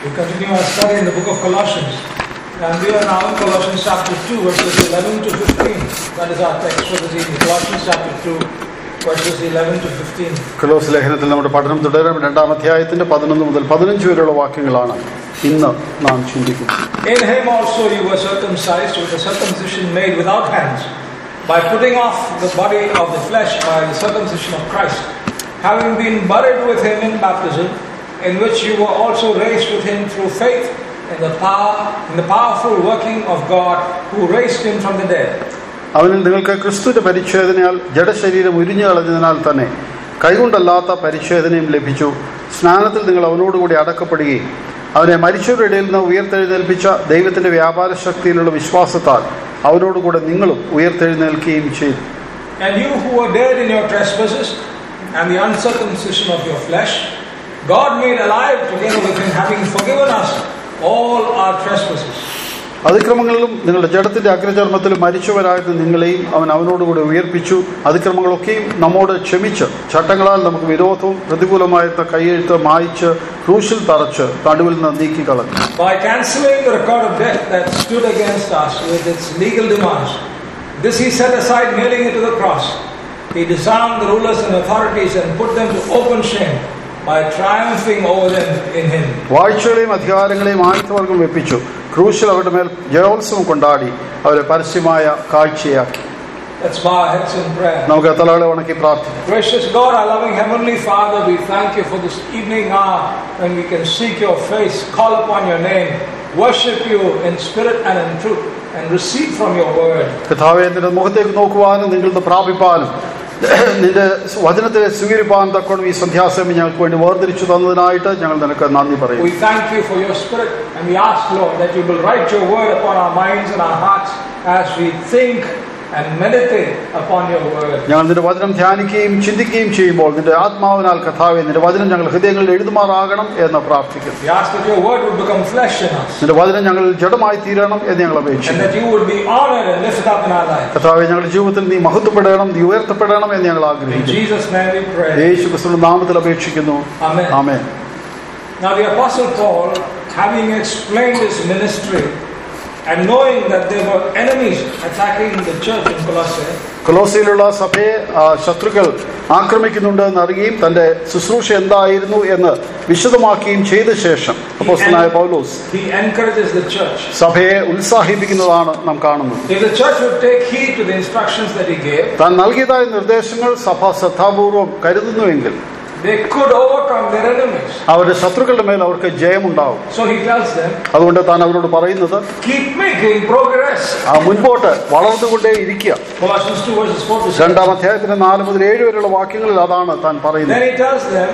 We continue our study in the book of Colossians. And we are now in Colossians chapter 2, verses 11 to 15. That is our text for this evening. Colossians chapter 2, verses 11 to 15. ക്ലോസ് ലേഖനത്തിൽ നമ്മുടെ പഠനം തുടരും രണ്ടാം അധ്യായത്തിന്റെ പതിനൊന്ന് മുതൽ പതിനഞ്ച് വരെയുള്ള വാക്യങ്ങളാണ് ഇന്ന് നാം ചിന്തിക്കുന്നത് In him also you were circumcised with a circumcision made without hands, by putting off the body of the flesh by the circumcision of Christ, having been buried with him in baptism, in which you were also raised with him through faith in the power in the powerful working of God who raised him from the dead. അവനിൽ നിങ്ങൾക്ക് ക്രിസ്തുവിന്റെ പരിച്ഛേദനയാൽ ജഡശരീരം ഉരിഞ്ഞു കളഞ്ഞതിനാൽ തന്നെ കൈകൊണ്ടല്ലാത്ത പരിച്ഛേദനയും ലഭിച്ചു സ്നാനത്തിൽ നിങ്ങൾ അവനോടുകൂടി അടക്കപ്പെടുകയും അവനെ മരിച്ചവരുടെ ഇടയിൽ നിന്ന് ഉയർത്തെഴുന്നേൽപ്പിച്ച ദൈവത്തിന്റെ വ്യാപാര ശക്തിയിലുള്ള വിശ്വാസത്താൽ അവനോടുകൂടെ നിങ്ങളും ഉയർത്തെഴുന്നേൽക്കുകയും ചെയ്തു And you who were dead in your trespasses and the uncircumcision of your flesh, God made alive together with him, having forgiven us all our trespasses. അതിക്രമങ്ങളിലും നിങ്ങളുടെ ജഡത്തിന്റെ അഗ്രചർമ്മത്തിലും മരിച്ചവരായിരുന്ന നിങ്ങളെയും അവൻ അവനോടുകൂടി ഉയർപ്പിച്ചു അതിക്രമങ്ങളൊക്കെയും നമ്മോട് ക്ഷമിച്ച് ചട്ടങ്ങളാൽ നമുക്ക് വിരോധവും പ്രതികൂലമായിരുന്ന കൈയെഴുത്ത് മായിച്ച് ക്രൂശിൽ തറച്ച് നടുവിൽ നിന്ന് നീക്കിക്കളഞ്ഞു By cancelling the record of debt that stood against us with its legal demands, this he set aside, nailing it to the cross. He disarmed the rulers and authorities and put them to open shame by triumphing over them in him. വാഴ്ചകളെയും അധികാരങ്ങളെയും ആയുധവർഗം വെപ്പിച്ചു ക്രൂശിൽ അവരുടെ മേൽ ജയോത്സവം കൊണ്ടാടി അവരെ പരസ്യമായ കാഴ്ചയാക്കി Let's bow our heads in prayer. നമുക്ക് തലകളെ ഉണക്കി പ്രാർത്ഥിക്കാം Gracious God, our loving Heavenly Father, we thank you for this evening hour when we can seek your face, call upon your name, worship you in spirit and in truth, and receive from your word. കഥാവെ നിന്റെ മുഖത്തേക്ക് നോക്കുവാനും നിങ്ങളുടെ പ്രാപിപ്പാനും നിന്റെ വചനത്തെ സ്വീകരിപ്പാൻ തക്കോണം ഈ സന്ധ്യാസമയം ഞങ്ങൾക്ക് വേണ്ടി വേർതിരിച്ചു തന്നതിനായിട്ട് ഞങ്ങൾ നിനക്ക് നന്ദി പറയും We thank you for your spirit and we ask, Lord, that you will write your word upon our minds and our hearts as we think and meditate upon your word. ഞങ്ങൾ നിന്റെ വചനം ധ്യാനിക്കുകയും ചിന്തിക്കുകയും ചെയ്യുമ്പോൾ നിന്റെ ആത്മാവിനാൽ കഥാവെ നിന്റെ വചനം ഞങ്ങൾ ഹൃദയങ്ങളിൽ എഴുതുമാറാകണം എന്ന് പ്രാർത്ഥിക്കുന്നു We ask that your word would become flesh in us നിന്റെ വചനം ഞങ്ങൾ ജഡമായി തീരണം എന്ന് ഞങ്ങൾ and അപേക്ഷിക്കുന്നു that you would be honored and lifted up in our lives. കഥാവെ ഞങ്ങളുടെ ജീവിതത്തിൽ നീ മഹത്വപ്പെടണം നീ ഉയർത്തപ്പെടണം എന്ന് ഞങ്ങൾ In ആഗ്രഹിക്കുന്നു Jesus' name we pray. യേശു ക്രിസ്തുവിന്റെ നാമത്തിൽ അപേക്ഷിക്കുന്നു Amen. Amen Now, the Apostle Paul, having explained his ministry and knowing that there were enemies attacking the church in Colossae, കൊലോസയിലുള്ള സഭയെ ആ, ശത്രുക്കൾ ആക്രമിക്കുന്നുണ്ട് എന്ന് അറിയുകയും തന്റെ ശുശ്രൂഷ എന്തായിരുന്നു എന്ന് വിശദമാക്കുകയും ചെയ്ത ശേഷം അപ്പോസ്തലനായ പൗലോസ് he encourages the church. സഭയെ ഉത്സാഹിപ്പിക്കുന്നതാണ് നാം കാണുന്നത് If the church would take heed to the instructions that he gave, താൻ നൽകിയതായ നിർദ്ദേശങ്ങൾ സഭ ശ്രദ്ധാപൂർവം കരുതുന്നുവെങ്കിൽ they could overcome their enemies. അവരുടെ ശത്രുക്കളുടെ മേൽ അവർക്ക് ജയമുണ്ടാവും So he tells them, അതുകൊണ്ട് താൻ അവരോട് പറയുന്നത് keep making progress. ആ മുൻപോട്ട് വളർന്നുകൊണ്ടേ ഇരിക്കുക Colossians 2 verses 4 to 6. രണ്ടാം അധ്യായത്തിന്റെ നാല് മുതൽ ഏഴ് വരെയുള്ള വാക്യങ്ങളിൽ അതാണ് താൻ പറയുന്നത് Then he tells them,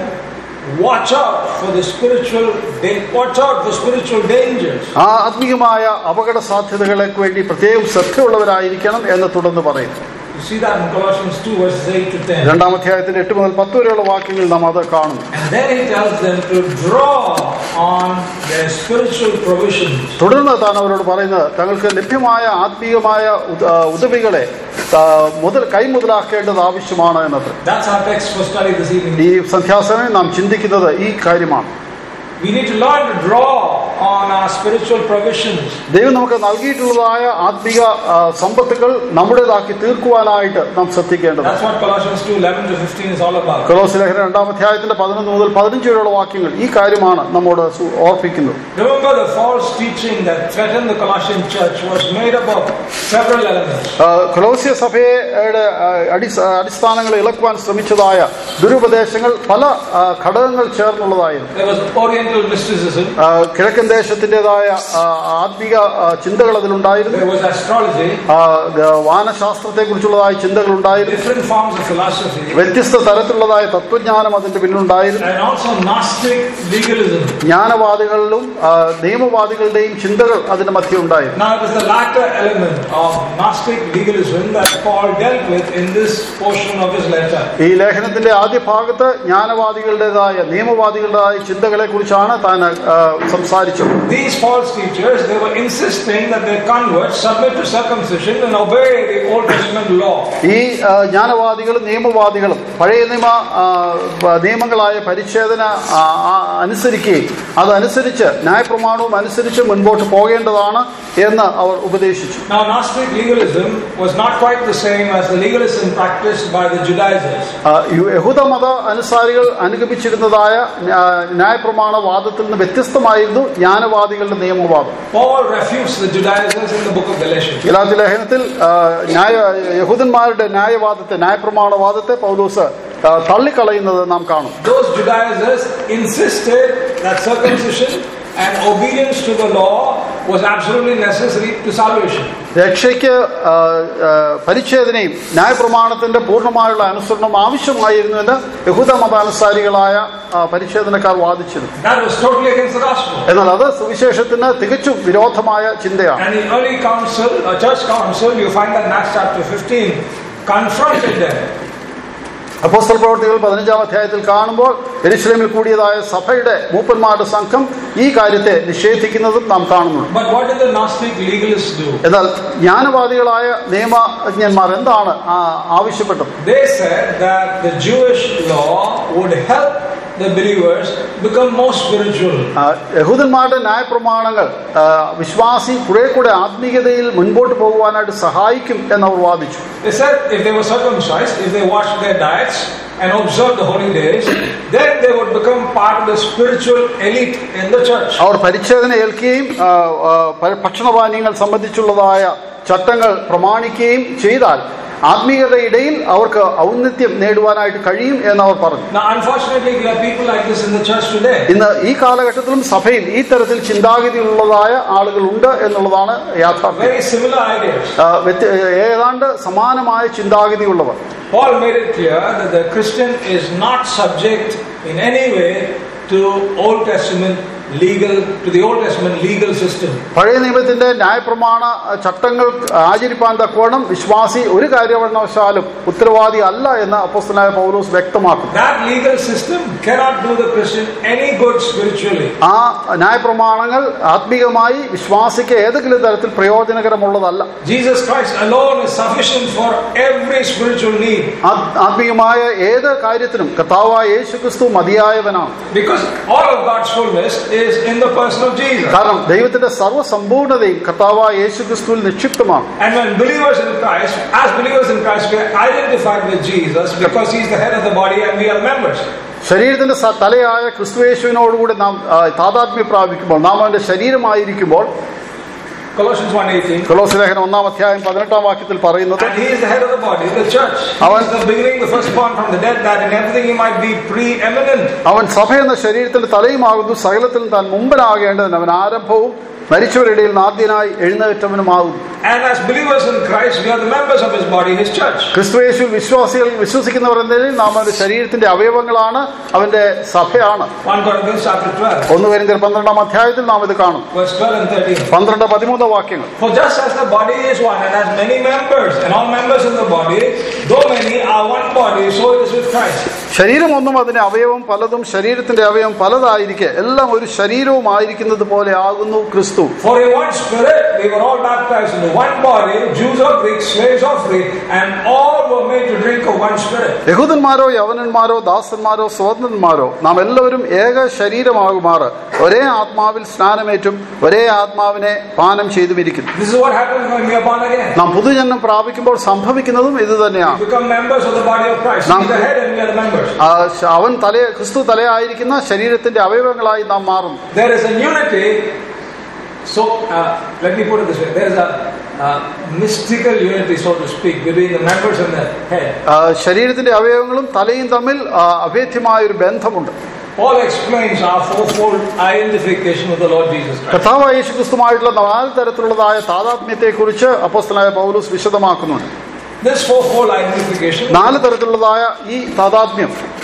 watch out for the spiritual, da- watch out for spiritual dangers. ആ ആത്മീയമായ അപകട സാധ്യതകളെ വേണ്ടി പ്രത്യേകം ശ്രദ്ധയുള്ളവരായിരിക്കണം എന്ന് തുടർന്ന് പറയും You see that in Colossians 2 verses 8 to 10. രണ്ടാം അധ്യായത്തിന്റെ എട്ട് മുതൽ പത്ത് വരെയുള്ള വാക്യങ്ങൾ നാം അത് കാണുന്നു And then he tells them to draw on their spiritual provisions. തുടർന്ന് താൻ അവരോട് പറയുന്നത് തങ്ങൾക്ക് ലഭ്യമായ ആത്മീയമായ ഉദ- ആ, ഉദവികളെ ആ, മുതൽ കൈമുതലാക്കേണ്ടത് ആവശ്യമാണ് എന്നത് That's our text for study this evening. ഈ സന്ധ്യാസമയം നാം ചിന്തിക്കുന്നത് ഈ കാര്യമാണ് We need to learn to draw on our spiritual provisions. ദൈവം നമുക്ക് നൽകിയിട്ടുള്ളതായ ആത്മീക ആ, സമ്പത്തുകൾ നമ്മുടേതാക്കി തീർക്കുവാനായിട്ട് നാം ശ്രദ്ധിക്കേണ്ടത് That's what Colossians 2 11 to 15 is all about. കൊലോസ് ലേഖനം രണ്ടാം അധ്യായത്തിന്റെ പതിനൊന്ന് മുതൽ പതിനഞ്ച് വരെയുള്ള വാക്യങ്ങൾ ഈ കാര്യമാണ് നമ്മോട് സു- ഓർപ്പിക്കുന്നത് Remember, the false teaching that threatened the Colossian church was made up of several elements. ആ, കൊലോസ്യ സഭയുടെ ആ, അടിസ്ഥ- അടിസ്ഥാനങ്ങൾ ഇളക്കുവാൻ ശ്രമിച്ചതായ ദുരുപദേശങ്ങൾ പല ആ, ഘടകങ്ങൾ ചേർന്നുള്ളതായിരുന്നു There was Oriental mysticism, ആ, കിഴക്കൻ ദേശത്തിൻ്റെതായ ആത്മീക ആ, ചിന്തകൾ അതിലുണ്ടായിരുന്നു there was astrology, ആ, ഗ- വാനശാസ്ത്രത്തെ കുറിച്ചുള്ളതായ ചിന്തകൾ ഉണ്ടായിരുന്നു different forms of philosophy, വ്യത്യസ്ത തരത്തിലുള്ളതായ തത്വജ്ഞാനം അതിന്റെ പിന്നിലുണ്ടായിരുന്നു and also Gnostic legalism. ജ്ഞാനവാദികളിലും ആ, നിയമവാദികളുടെയും ചിന്തകൾ അതിന്റെ മധ്യ ഉണ്ടായിരുന്നു Now, it is the latter element of Gnostic legalism that Paul dealt with in this portion of his letter. ഈ ലേഖനത്തിന്റെ ആദ്യ ഭാഗത്ത് ജ്ഞാനവാദികളുടേതായ നിയമവാദികളുടേതായ ചിന്തകളെ കുറിച്ചാണ് താൻ ആ, സംസാരിച്ചത് വാദിച്ചു These false teachers, they were insisting that their converts submit to circumcision and obey the Old Testament law. ഈ ആ, ജ്ഞാനവാദികളും നിയമവാദികളും പഴയ നിയമ ആ, പ- നിയമങ്ങളായ പരിച്ഛേദന ആ, ആ, അനുസരിക്കുകയും അതനുസരിച്ച് ന്യായപ്രമാണവും അനുസരിച്ച് മുൻപോട്ട് പോകേണ്ടതാണ് എന്ന് അവർ ഉപദേശിച്ചു Now, Gnostic legalism was not quite the same as the legalism practiced by the Judaizers. ആ, യു- യഹൂദമത അനുസാരികൾ അനുഗമിച്ചിരുന്നതായ ന്യാ- ന്യായപ്രമാണവാദത്തിൽ നിന്ന് വ്യത്യസ്തമായിരുന്നു ജ്ഞാനവാദികളുടെ നിയമവാദം Paul refutes the Judaizers in the book of Galatians. ഗലാത്തി ലേഖനത്തിൽ ആ, ന്യായ യഹൂദന്മാരുടെ ന്യായവാദത്തെ ന്യായപ്രമാണവാദത്തെ പൗലൂസ് ആ, തള്ളിക്കളയുന്നത് നാം കാണും Those Judaizers insisted that circumcision and obedience to the law was absolutely necessary to salvation. രക്ഷയ്ക്ക് ആ, ആ, പരിച്ഛേദനയും ന്യായപ്രമാണത്തിന്റെ പൂർണ്ണമായുള്ള അനുസരണം ആവശ്യമായിരുന്നുവെന്ന് യഹൂദ മതാനുസാരികളായ ആ, പരിച്ഛേദനക്കാർ വാദിച്ചിരുന്നു That was totally against the gospel. എന്നാൽ അത് സുവിശേഷത്തിന് തികച്ചും വിരോധമായ ചിന്തയാണ് And the early council, uh, church council, you find that in Acts chapter 15, confronted them. അപ്പോസ്തല പ്രവർത്തികൾ പതിനഞ്ചാം അധ്യായത്തിൽ കാണുമ്പോൾ എരുശലേമിൽ കൂടിയതായ സഭയുടെ മൂപ്പന്മാരുടെ സംഘം ഈ കാര്യത്തെ നിഷേധിക്കുന്നതും നാം കാണുന്നുണ്ട് But what did the Gnostic legalists do? എന്നാൽ ജ്ഞാനവാദികളായ നിയമജ്ഞന്മാർ എന്താണ് ആ ആവശ്യപ്പെട്ടത് They said that the Jewish law would help the believers become more spiritual. ആ, യഹൂദന്മാരുടെ ന്യായപ്രമാണങ്ങൾ ആ, വിശ്വാസി കുറെ കൂടെ ആത്മീയതയിൽ മുൻപോട്ട് പോകുവാനായിട്ട് സഹായിക്കും എന്നവർ വാദിച്ചു They said if they were circumcised, if they watched their diets and observed the holy days, then they would become part of the spiritual elite in the church. അവർ പരിച്ഛേദന ഏൽക്കുകയും ആ, ആ, പ- ഭക്ഷണപാനീയങ്ങൾ സംബന്ധിച്ചുള്ളതായ ചട്ടങ്ങൾ പ്രമാണിക്കുകയും ചെയ്താൽ ആത്മീയതയുടെ ഇടയിൽ അവർക്ക് ഔന്നത്യം നേടുവാനായിട്ട് കഴിയും എന്ന് അവർ പറഞ്ഞു Now, unfortunately, there are people like this in the church today. ഇന്ന് ഈ കാലഘട്ടത്തിലും സഭയിൽ ഈ തരത്തിൽ ചിന്താഗതിയുള്ളതായ ആളുകളുണ്ട് എന്നുള്ളതാണ് യാഥാർത്ഥ്യം Very similar ideas. ആ, വ്യത്യ- ഏതാണ്ട് സമാനമായ ചിന്താഗതിയുള്ളവർ Paul made it clear that the Christian is not subject in any way to Old Testament legal to the Old Testament legal system. പഴയ നിയമത്തിന്റെ ന്യായപ്രമാണ ചട്ടങ്ങൾ ആചരിപ്പാൻ തക്കവണ്ണം വിശ്വാസി ഒരു കാര്യവണ്ണവശാലും ഉത്തരവാദി അല്ല എന്ന് അപ്പോസ്തലനായ പൗലോസ് വ്യക്തമാക്കുന്നു That legal system cannot do the Christian any good spiritually. ആ ന്യായപ്രമാണങ്ങൾ ആത്മീകമായി വിശ്വാസിക്ക് ഏതെങ്കിലും തരത്തിൽ പ്രയോജനകരമുള്ളതല്ല Jesus Christ alone is sufficient for every spiritual need ആ- ആത്മീയമായ ഏത് കാര്യത്തിനും കർത്താവായ യേശു ക്രിസ്തു മതിയായവനാണ് because all of God's fullness is in the person of Jesus. കാരണം ദൈവത്തിന്റെ സർവ്വസമ്പൂർണതയും കർത്താവായ യേശു ക്രിസ്തുവിൽ നിക്ഷിപ്തമാണ് And when believers in Christ, as believers in Christ, we are identified with Jesus because He's the head of the body and we are members. ശരീരത്തിന്റെ സ- തലയായ ക്രിസ്തുയേശുവിനോടുകൂടി നാം ആ, താതാത്മ്യം പ്രാപിക്കുമ്പോൾ നാം അവന്റെ ശരീരമായിരിക്കുമ്പോൾ Colossians 1.18 കൊലോസ് ലേഖനം ഒന്നാം അധ്യായം പതിനെട്ടാം വാക്യത്തിൽ പറയുന്നത് And he is the head of the body, the church. He Our- is the beginning, the firstborn from the dead, that in everything he might be preeminent. അവൻ സഭ എന്ന ശരീരത്തിന്റെ തലയുമാകുന്നു സകലത്തിലും താൻ മുമ്പനാകേണ്ടതിന് അവൻ ആരംഭവും മരിച്ചവരുടെ ഇടയിൽ നിന്ന് ആദ്യനായി എഴുന്നേറ്റവനുമാകുന്നു And as believers in Christ, we are the members of his body, his church. ക്രിസ്തുയേശു വിശ്വാസികൾ വിശ്വസിക്കുന്നവർ എന്ന നിലയിൽ നാം അവന്റെ ശരീരത്തിന്റെ അവയവങ്ങളാണ് അവന്റെ സഭയാണ് 1 Corinthians chapter 12, ഒന്ന് വരുന്ന പന്ത്രണ്ടാം അധ്യായത്തിൽ നാം ഇത് കാണും verse 12 and 13. പന്ത്രണ്ട് പതിമൂന്ന് വാക്യങ്ങൾ For just as the body is one and has many members, and all members in the body, though many are one body, so it is with Christ. ശരീരം ഒന്നും അതിന്റെ അവയവം പലതും ശരീരത്തിന്റെ അവയവം പലതായിരിക്കെ എല്ലാം ഒരു ശരീരവുമായിരിക്കുന്നത് പോലെ ആകുന്നു ക്രിസ്തു For in one spirit we were all baptized into one body, Jews or Greeks, slaves or free, and all were made to drink of one spirit. യഹൂദന്മാരോ യവനന്മാരോ ദാസന്മാരോ സ്വതന്ത്രന്മാരോ നാം എല്ലാവരും ഏക ശരീരമാകുമാറ് ഒരേ ആത്മാവിൽ സ്നാനമേറ്റും ഒരേ ആത്മാവിനെ പാനം ചെയ്തുമിരിക്കുന്നു This is what happens when we are born again. നാം പുതുജന്മം പ്രാപിക്കുമ്പോൾ സംഭവിക്കുന്നതും ഇത് We തന്നെയാണ് become members of the body of Christ. Now- He's the head and we are the members. ആ, ശ- അവൻ തല ക്രിസ്തു തലയായിരിക്കുന്ന ശരീരത്തിന്റെ അവയവങ്ങളായി നാം മാറുന്നു There is a unity. So, uh, let me put it this way there is a uh, mystical unity, so to speak, between the members and the head. ആ, ശരീരത്തിന്റെ അവയവങ്ങളും തലയും തമ്മിൽ ആ, അഭേദ്യമായ ഒരു ബന്ധമുണ്ട് Paul explains our fourfold identification with the Lord Jesus Christ. കർത്താവായ യേശു ക്രിസ്തുമായിട്ടുള്ള നാല് തരത്തിലുള്ളതായ താതാത്മ്യത്തെക്കുറിച്ച് അപ്പോസ്തനായ പൗലൂസ് വിശദമാക്കുന്നുണ്ട് This fourfold identification നാല് തരത്തിലുള്ളതായ ഈ താതാത്മ്യം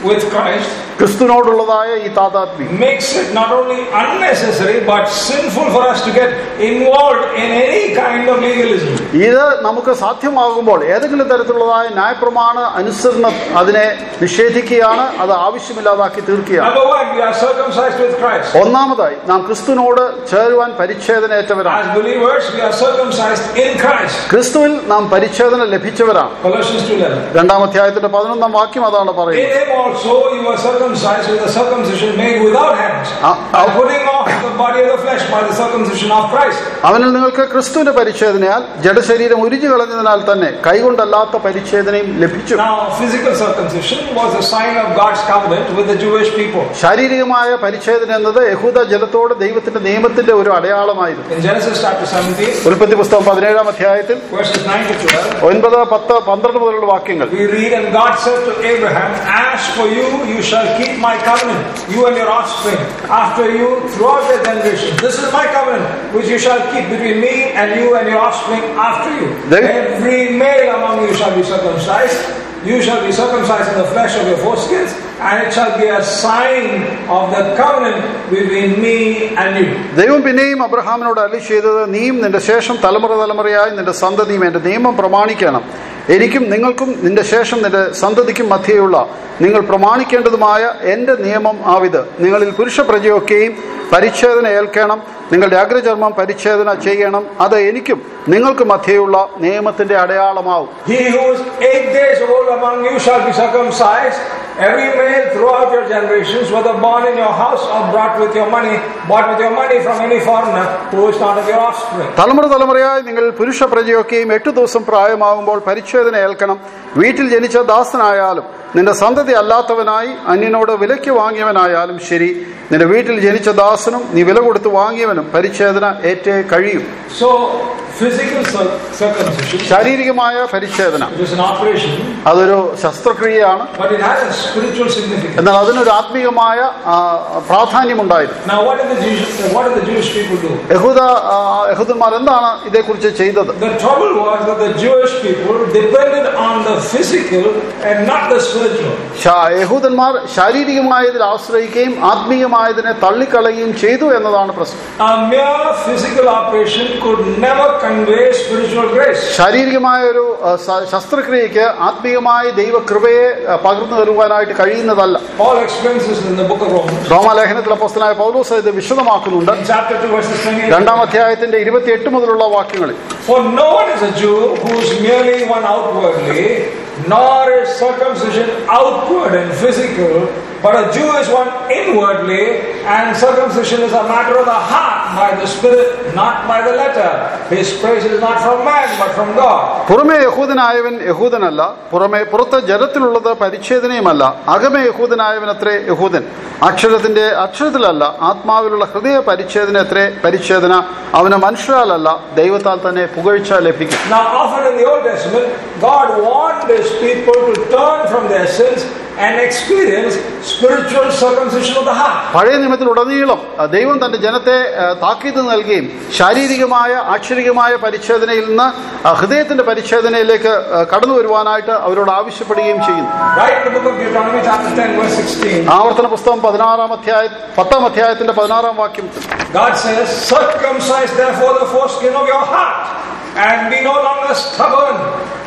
with Christ ക്രിസ്തുവിനോടുള്ളതായ ഈ താതാത്മ്യം makes it not only unnecessary but sinful for us to get involved in any kind of legalism. ഇത് നമുക്ക് സാധ്യമാകുമ്പോൾ ഏതെങ്കിലും തരത്തിലുള്ളതായ ന്യായപ്രമാണ അനുസരണം അതിനെ നിഷേധിക്കുകയാണ് അത് ആവശ്യമില്ലാതാക്കി തീർക്കുകയാണ് Number one, we are circumcised with Christ. ഒന്നാമതായി നാം ക്രിസ്തുവിനോട് ചേരുവാൻ പരിച്ഛേദനയേറ്റവരാണ് As believers, we are circumcised in Christ. ക്രിസ്തുവിൽ നാം പരിച്ഛേദന ലഭിച്ചവരാണ് Colossians 2.11. രണ്ടാം അധ്യായത്തിന്റെ പതിനൊന്നാം വാക്യം അതാണ് In പറയുന്നത് him also you were circumcised with a circumcision made without hands, Ah, by ah. putting off the body of the flesh by the circumcision of Christ. അവനിൽ നിങ്ങൾക്ക് ക്രിസ്തുവിന്റെ പരിച്ഛേദനയാൽ ജഡശരീരം ഉരിഞ്ഞു കളഞ്ഞതിനാൽ തന്നെ കൈകൊണ്ടല്ലാത്ത പരിച്ഛേദനയും ലഭിച്ചു Now, physical circumcision was a sign of God's covenant with the Jewish people. ശാരീരികമായ പരിച്ഛേദന എന്നത് യഹൂദ ജലത്തോട് ദൈവത്തിന്റെ നിയമത്തിന്റെ ഒരു അടയാളമായിരുന്നു In Genesis chapter 17, ഉൽപ്പത്തി പുസ്തകം പതിനേഴാം അധ്യായത്തിൽ verses 9 to 12, ഒൻപത് പത്ത് പന്ത്രണ്ട് മുതലുള്ള വാക്യങ്ങൾ we read, And God said to Abraham, As for you, you shall keep my covenant, you and your offspring, after you, throughout the generations. This is my covenant, which you shall keep between me and you and your offspring after you. Then- Every male among you shall be circumcised. You shall be circumcised in the flesh of your foreskins, and it shall be a sign of the covenant between me and you. ദൈവം പിന്നെയും അബ്രഹാമിനോട് അല്ലി ചെയ്തത് നീയും നിന്റെ ശേഷം തലമുറ തലമുറയായി നിന്റെ സന്തതിയും എന്റെ നിയമം പ്രമാണിക്കണം എനിക്കും നിങ്ങൾക്കും നിന്റെ ശേഷം നിന്റെ സന്തതിക്കും മധ്യേയുള്ള നിങ്ങൾ പ്രമാണിക്കേണ്ടതുമായ എന്റെ നിയമം ആവിത് നിങ്ങളിൽ പുരുഷ പ്രജയൊക്കെയും പരിച്ഛേദന ഏൽക്കണം നിങ്ങളുടെ അഗ്രചർമ്മം പരിച്ഛേദന ചെയ്യണം അത് എനിക്കും നിങ്ങൾക്ക് മധ്യേയുള്ള നിയമത്തിന്റെ അടയാളമാവും He who is eight days old among you shall be circumcised. Every male throughout your generations, whether born in your house or brought with your money, bought with your money from any foreigner who is not of your offspring. തലമുറ തലമുറയായി നിങ്ങൾ പുരുഷ പ്രജയൊക്കെയും എട്ടു ദിവസം പ്രായമാകുമ്പോൾ പരിച്ഛേദന ഏൽക്കണം വീട്ടിൽ ജനിച്ച ദാസനായാലും നിന്റെ സന്തതി അല്ലാത്തവനായി അന്യനോട് വിലയ്ക്ക് വാങ്ങിയവനായാലും ശരി നിന്റെ വീട്ടിൽ ജനിച്ച ദാസനും നീ വില കൊടുത്ത് വാങ്ങിയവനും പരിച്ഛേദന ഏറ്റേ കഴിയും So, physical cir- circumcision ശാരീരികമായ പരിച്ഛേദന it is an operation, അതൊരു ശസ്ത്രക്രിയയാണ് but it has a spiritual significance. എന്നാൽ അതിനൊരു ആത്മീയമായ ആ, പ്രാധാന്യമുണ്ടായിരുന്നു Now, what did the Jewish, what did the Jewish people do? യഹൂദ ആ, യഹൂദന്മാർ എന്താണ് ഇതേക്കുറിച്ച് ചെയ്തത് The trouble was that the Jewish people depended on the physical and not the spiritual. ശാ- യഹൂദന്മാർ ശാരീരികമായതിൽ ആശ്രയിക്കുകയും ആത്മീയമായതിനെ തള്ളിക്കളയുകയും ചെയ്തു എന്നതാണ് പ്രശ്നം A mere physical operation could never convey spiritual grace. ശാരീരികമായ ഒരു ആ, സ- ശസ്ത്രക്രിയയ്ക്ക് ആത്മീയമായ ദൈവകൃപയെ ആ, പകർന്നു തരുവാനായിട്ട് കഴിയുന്നതല്ല Paul explains this in the book of Romans. റോമാലേഖനത്തിൽ അപ്പോസ്തലനായ പൗലോസ് ഇത് വിശദമാക്കുന്നുണ്ട് In chapter 2, verses 28. രണ്ടാം അധ്യായത്തിന്റെ ഇരുപത്തിയെട്ട് മുതലുള്ള വാക്യങ്ങളിൽ For no one is a Jew who is merely one outwardly, nor is circumcision outward and physical, but a Jew is one inwardly, and circumcision is a matter of the heart by the Spirit, not by the letter. His praise is not from man, but from God. പുറമെ യഹൂദനായവൻ യഹൂദനല്ല പുറമെ പുറത്തെ ജലത്തിലുള്ളത് പരിച്ഛേദനയുമല്ല അകമെ യഹൂദനായവൻ അത്രേ യഹൂദൻ അക്ഷരത്തിന്റെ അക്ഷരത്തിലല്ല ആത്മാവിലുള്ള ഹൃദയ പരിച്ഛേദന അത്രേ പരിച്ഛേദന അവന് മനുഷ്യരാലല്ല ദൈവത്താൽ തന്നെ പുകഴ്ച ലഭിക്കും Now, often in the Old Testament, God warned his people to turn from their sins and experience spiritual circumcision of the heart. പഴയ നിയമത്തിലുടനീളം അഹ് ദൈവം തന്റെ ജനത്തെ അഹ് താക്കീത് നൽകുകയും ശാരീരികമായ ആക്ഷരികമായ പരിച്ഛേദനയിൽ നിന്ന് അഹ് ഹൃദയത്തിന്റെ പരിച്ഛേദനയിലേക്ക് അഹ് കടന്നു വരുവാനായിട്ട് അവരോട് ആവശ്യപ്പെടുകയും ചെയ്യുന്നു Right in the book of Deuteronomy, chapter 10, verse 16. ആവർത്തന പുസ്തകം പതിനാറാം അധ്യായ പത്താം അധ്യായത്തിന്റെ പതിനാറാം വാക്യം God says, circumcise therefore the foreskin of your heart and be no longer stubborn.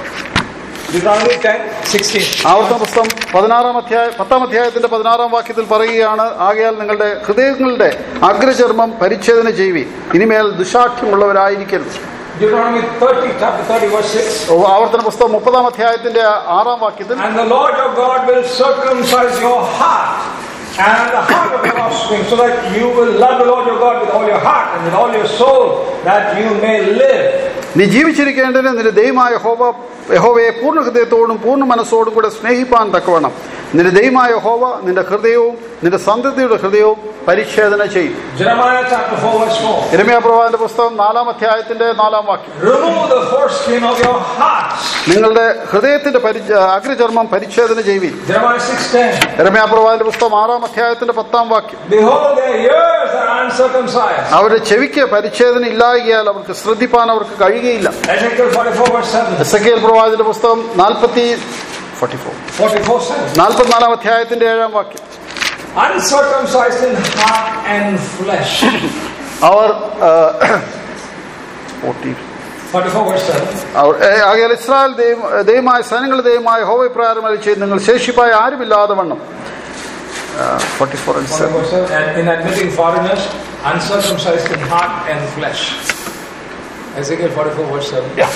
Deuteronomy 10, 16. ആവർത്തന പുസ്തകം പതിനാറാം അധ്യായ പത്താം അധ്യായത്തിന്റെ പതിനാറാം വാക്യത്തിൽ പറയുകയാണ് ആകയാൽ നിങ്ങളുടെ ഹൃദയങ്ങളുടെ അഗ്രചർമ്മം പരിച്ഛേദന ചെയ്യുവി ഇനിമേൽ ദുശാഠ്യമുള്ളവരായിരിക്കരുത് Deuteronomy 30, chapter 30, verse 6. ആവർത്തന പുസ്തകം മുപ്പതാം അധ്യായത്തിന്റെ ആറാം വാക്യത്തിൽ And the Lord your God will circumcise your heart and the heart of your offspring, so that you will love the Lord your God with all your heart and with all your soul, that you may live. നീ ജീവിച്ചിരിക്കേണ്ടതിന് നിന്റെ ദൈവമായ ഹോവ യഹോവയെ പൂർണ്ണ ഹൃദയത്തോടും പൂർണ്ണ മനസ്സോടും കൂടെ സ്നേഹിപ്പാൻ തക്കവണ്ണം നിന്റെ ദൈവമായ ഹോവ നിന്റെ ഹൃദയവും നിന്റെ സന്തതിയുടെ ഹൃദയവും പരിച്ഛേദന ചെയ്യും Jeremiah chapter 4, verse 4. ഇരമ്യാ പ്രവാചന്റെ പുസ്തകം നാലാം അധ്യായത്തിന്റെ നാലാം വാക്യം Remove the foreskin of your hearts. നിങ്ങളുടെ ഹൃദയത്തിന്റെ പരി അഗ്രചർമ്മം പരിച്ഛേദന ചെയ്യുവിൻ Jeremiah 6:10. ഇരമ്യാ പ്രവാചന്റെ പുസ്തകം ആറാം അധ്യായത്തിന്റെ പത്താം വാക്യം Behold, their ears are uncircumcised. അവരുടെ ചെവിക്ക് പരിച്ഛേദന ഇല്ലായകയാൽ അവർക്ക് ശ്രദ്ധിപ്പാൻ അവർക്ക് കഴിയുകയില്ല Ezekiel 44, verse 7. Ezekiel പ്രവാചന്റെ പുസ്തകം നാൽപ്പത്തി ഫോർട്ടി ഫോർ 44 7. നാൽപ്പത്തിനാലാം അധ്യായത്തിന്റെ ഏഴാം വാക്യം Uncircumcised in heart and flesh. അവർ ഫോർട്ടി 44 verse 7. അവർ ഏ, ആകയാൽ ഇസ്രായേൽ ദൈവം ദൈവമായ സൈന്യങ്ങളുടെ ദൈവമായ ഹോവ പ്രകാരം ചെയ്ത് നിങ്ങൾ ശേഷിപ്പായ ആരുമില്ലാതെ വണ്ണം forty four and 44 seven verse 7. And in admitting foreigners, uncircumcised in heart and flesh. Ezekiel 44 verse 7.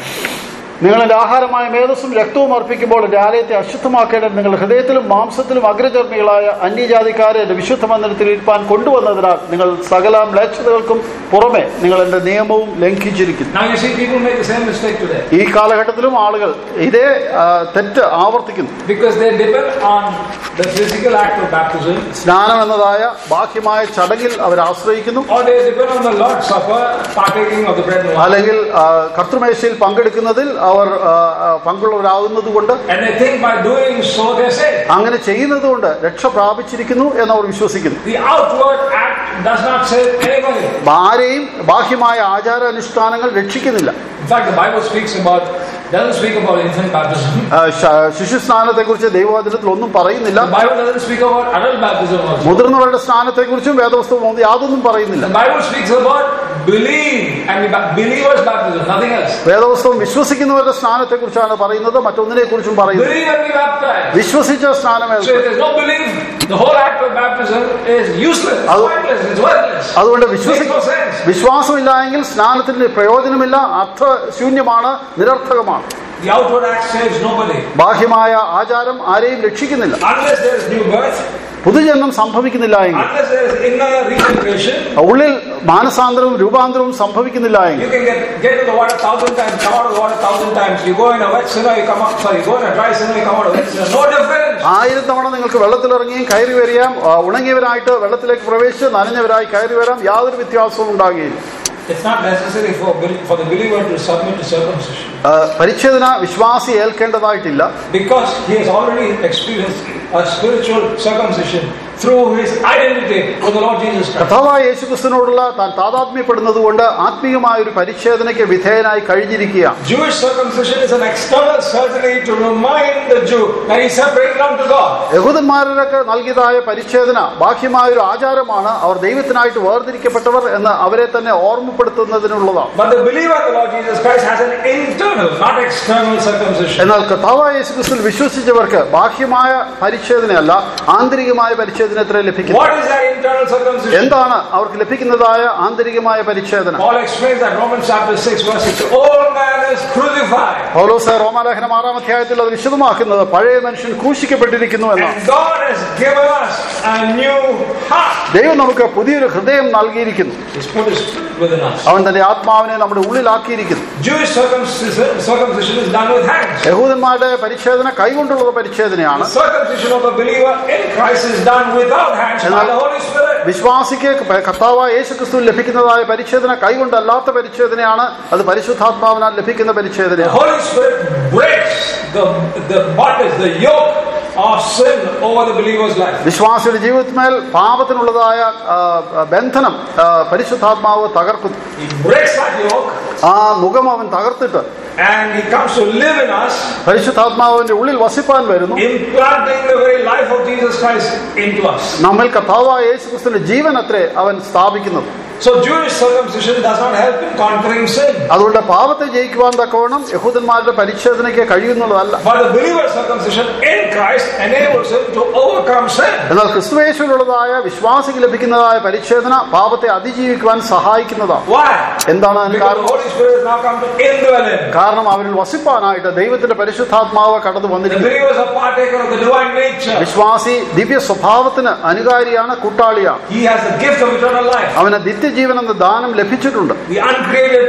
നിങ്ങൾ എന്റെ ആഹാരമായ മേധസ്സും രക്തവും അർപ്പിക്കുമ്പോൾ എന്റെ ആലയത്തെ അശുദ്ധമാക്കേണ്ടത് നിങ്ങൾ ഹൃദയത്തിലും മാംസത്തിലും അഗ്രചർമ്മികളായ അന്യജാതിക്കാരെ എന്റെ വിശുദ്ധ മന്ദിരത്തിൽ ഇരിപ്പാൻ കൊണ്ടുവന്നതിനാൽ നിങ്ങൾ സകല മ്ലേച്ഛതകൾക്കും പുറമെ നിങ്ങൾ എന്റെ നിയമവും ലംഘിച്ചിരിക്കുന്നു Now you see, people make the same mistake today. ഈ കാലഘട്ടത്തിലും ആളുകൾ ഇതേ ആ, തെറ്റ് ആവർത്തിക്കുന്നു Because they depend on the physical act of baptism സ്നാനം എന്നതായ ബാഹ്യമായ ചടങ്ങിൽ അവർ ആശ്രയിക്കുന്നു or they depend on the Lord's Supper, partaking of the bread and wine. അല്ലെങ്കിൽ ആ, കർത്തൃമേശയിൽ പങ്കെടുക്കുന്നതിൽ അവർ ആ, ആ, പങ്കുള്ളവരാകുന്നത് കൊണ്ട് And they think by doing so they're saved. അങ്ങനെ ചെയ്യുന്നത് കൊണ്ട് രക്ഷ പ്രാപിച്ചിരിക്കുന്നു എന്നവർ വിശ്വസിക്കുന്നു The outward act does not save anybody. ആരെയും ബാഹ്യമായ ആചാരാനുഷ്ഠാനങ്ങൾ രക്ഷിക്കുന്നില്ല In fact, the Bible speaks about, doesn't speak about infant baptism. ആ, ശ- ശിശുസ്നാനത്തെക്കുറിച്ച് ദൈവവചനത്തിൽ ഒന്നും പറയുന്നില്ല The Bible doesn't speak about adult baptism also. മുതിർന്നവരുടെ സ്നാനത്തെക്കുറിച്ചും വേദവസ്തുവും യാതൊന്നും പറയുന്നില്ല The Bible speaks about believe and the ba- believer's baptism, nothing else. വേദവസ്തുവും വിശ്വസിക്കുന്നവരുടെ സ്നാനത്തെക്കുറിച്ചാണ് പറയുന്നത് മറ്റൊന്നിനെ കുറിച്ചും പറയുന്നത് Believe and be baptized. വിശ്വസിച്ച സ്നാനം So if there's no belief, the whole act of baptism is useless, it's Adu- pointless, it's worthless. അതുകൊണ്ട് Makes വിശ്വസി no sense. വിശ്വാസമില്ല എങ്കിൽ സ്നാനത്തിന് പ്രയോജനമില്ല അർത്ഥശൂന്യമാണ് നിരർത്ഥകമാണ് The outward act saves nobody. ബാഹ്യമായ ആചാരം ആരെയും രക്ഷിക്കുന്നില്ല Unless there is new birth, പുതുജന്മം സംഭവിക്കുന്നില്ല എങ്കിൽ unless there is inner regeneration, ഉള്ളിൽ മാനസാന്തരവും രൂപാന്തരവും സംഭവിക്കുന്നില്ല എങ്കിൽ you can get, get to the water thousand times, come out of the water thousand times. You go in a wet sinner, you come out, sorry, you go in a dry sinner, you come out a wet sinner. No difference. ആയിരം തവണ നിങ്ങൾക്ക് വെള്ളത്തിലിറങ്ങിയും കയറി വരിയാം ആ, ഉണങ്ങിയവരായിട്ട് വെള്ളത്തിലേക്ക് പ്രവേശിച്ച് നനഞ്ഞവരായി കയറി വരാം യാതൊരു വ്യത്യാസവും ഉണ്ടാകുകയില്ല It's not necessary for, bel- for the believer to submit to circumcision ആ, പരിച്ഛേദന വിശ്വാസി ഏൽക്കേണ്ടതായിട്ടില്ല because he has already experienced a spiritual circumcision through his identity with the Lord Jesus Christ. കഥാവായ യേശുക്രിസ്തുവിനോടുള്ള താൻ താതാത്മ്യപ്പെടുന്നത് കൊണ്ട് ആത്മീയമായ ഒരു പരിച്ഛേദനയ്ക്ക് വിധേയനായി കഴിഞ്ഞിരിക്കുകയാണ് Jewish circumcision is an external surgery to remind the Jew that he's separated unto God. യഹൂദന്മാർക്ക് നൽകിയതായ പരിച്ഛേദന ബാഹ്യമായ ഒരു ആചാരമാണ് അവർ ദൈവത്തിനായിട്ട് വേർതിരിക്കപ്പെട്ടവർ എന്ന് അവരെ തന്നെ ഓർമ്മപ്പെടുത്തുന്നതിനുള്ളതാണ് But the believer in the Lord Jesus Christ has an internal, not external circumcision. എന്നാൽ കഥാവായ യേശുക്രിസ്തുവിൽ വിശ്വസിച്ചവർക്ക് ബാഹ്യമായ പരിച്ഛേദനയല്ല ആന്തരികമായ പരിച്ഛേദന എത്ര ലഭിക്കുന്നത് What is that internal circumcision? എന്താണ് അവർക്ക് ലഭിക്കുന്നതായ ആന്തരികമായ പരിച്ഛേദന Paul explains that Romans chapter 6 verse 6. Old man is crucified. പൗലോസ് റോമാലേഖനം ആറാം അധ്യായത്തിൽ അത് വിശദമാക്കുന്നത് പഴയ മനുഷ്യൻ ക്രൂശിക്കപ്പെട്ടിരിക്കുന്നു എന്നാണ് And God has given us a new heart. ദൈവം നമുക്ക് പുതിയൊരു ഹൃദയം നൽകിയിരിക്കുന്നു He's put his spirit within us. അവൻ തന്റെ ആത്മാവിനെ നമ്മുടെ ഉള്ളിലാക്കിയിരിക്കുന്നു Jewish circumcision, circumcision is done with hands. യഹൂദന്മാരുടെ പരിച്ഛേദന കൈകൊണ്ടുള്ള പരിച്ഛേദനയാണ് The circumcision of a believer in Christ is done without hands by the Holy Spirit. വിശ്വാസിക്ക് കർത്താവായ യേശുക്രിസ്തുവിൽ ലഭിക്കുന്നതായ പരിച്ഛേദന കൈകൊണ്ടല്ലാത്ത പരിച്ഛേദനയാണ് അത് പരിശുദ്ധാത്മാവിനാൽ ലഭിക്കുന്ന The പരിച്ഛേദനയാണ് Holy Spirit breaks the, the bondage, the yoke of sin over the believer's life. വിശ്വാസിയുടെ ജീവിതത്തിന്മേൽ പാപത്തിനുള്ളതായ ആ, ബന്ധനം ആ, പരിശുദ്ധാത്മാവ് തകർക്കുന്നു He breaks that yoke ആ മുഖം അവൻ തകർത്തിട്ട് and he comes to live in us, പരിശുദ്ധാത്മാവിന്റെ ഉള്ളിൽ വസിപ്പാൻ വരുന്നു implanting the very life of Jesus Christ into us. നമ്മിൽ കർത്താവായ യേശുക്രിസ്തുവിന്റെ ജീവൻ അത്രേ അവൻ സ്ഥാപിക്കുന്നത് So Jewish circumcision does not help in conquering sin. അതുകൊണ്ട് പാപത്തെ ജയിക്കുവാൻ തക്കവണ്ണം യഹൂദന്മാരുടെ പരിച്ഛേദനയ്ക്ക് കഴിയുന്നുള്ളതല്ല But the believer circumcision in Christ enables him to overcome sin. എന്നാൽ ക്രിസ്തുവേശുവിനുള്ളതായ വിശ്വാസിക്ക് ലഭിക്കുന്നതായ പരിച്ഛേദന പാപത്തെ അതിജീവിക്കുവാൻ സഹായിക്കുന്നതാണ് Why? എന്താണ് അതിന് Because the കാരണം Holy Spirit has now come to indwell him. കാരണം അവരിൽ വസിപ്പാനായിട്ട് ദൈവത്തിന്റെ പരിശുദ്ധാത്മാവ് കടന്നു The വന്നിരിക്കുന്നു believer is a partaker of the divine nature. വിശ്വാസി ദിവ്യ സ്വഭാവത്തിന് അനുകാരിയാണ് കൂട്ടാളിയാണ് He has the gift of eternal life. അവന് നിത്യജീവൻ എന്ന ദാനം ലഭിച്ചിട്ടുണ്ട് The uncreated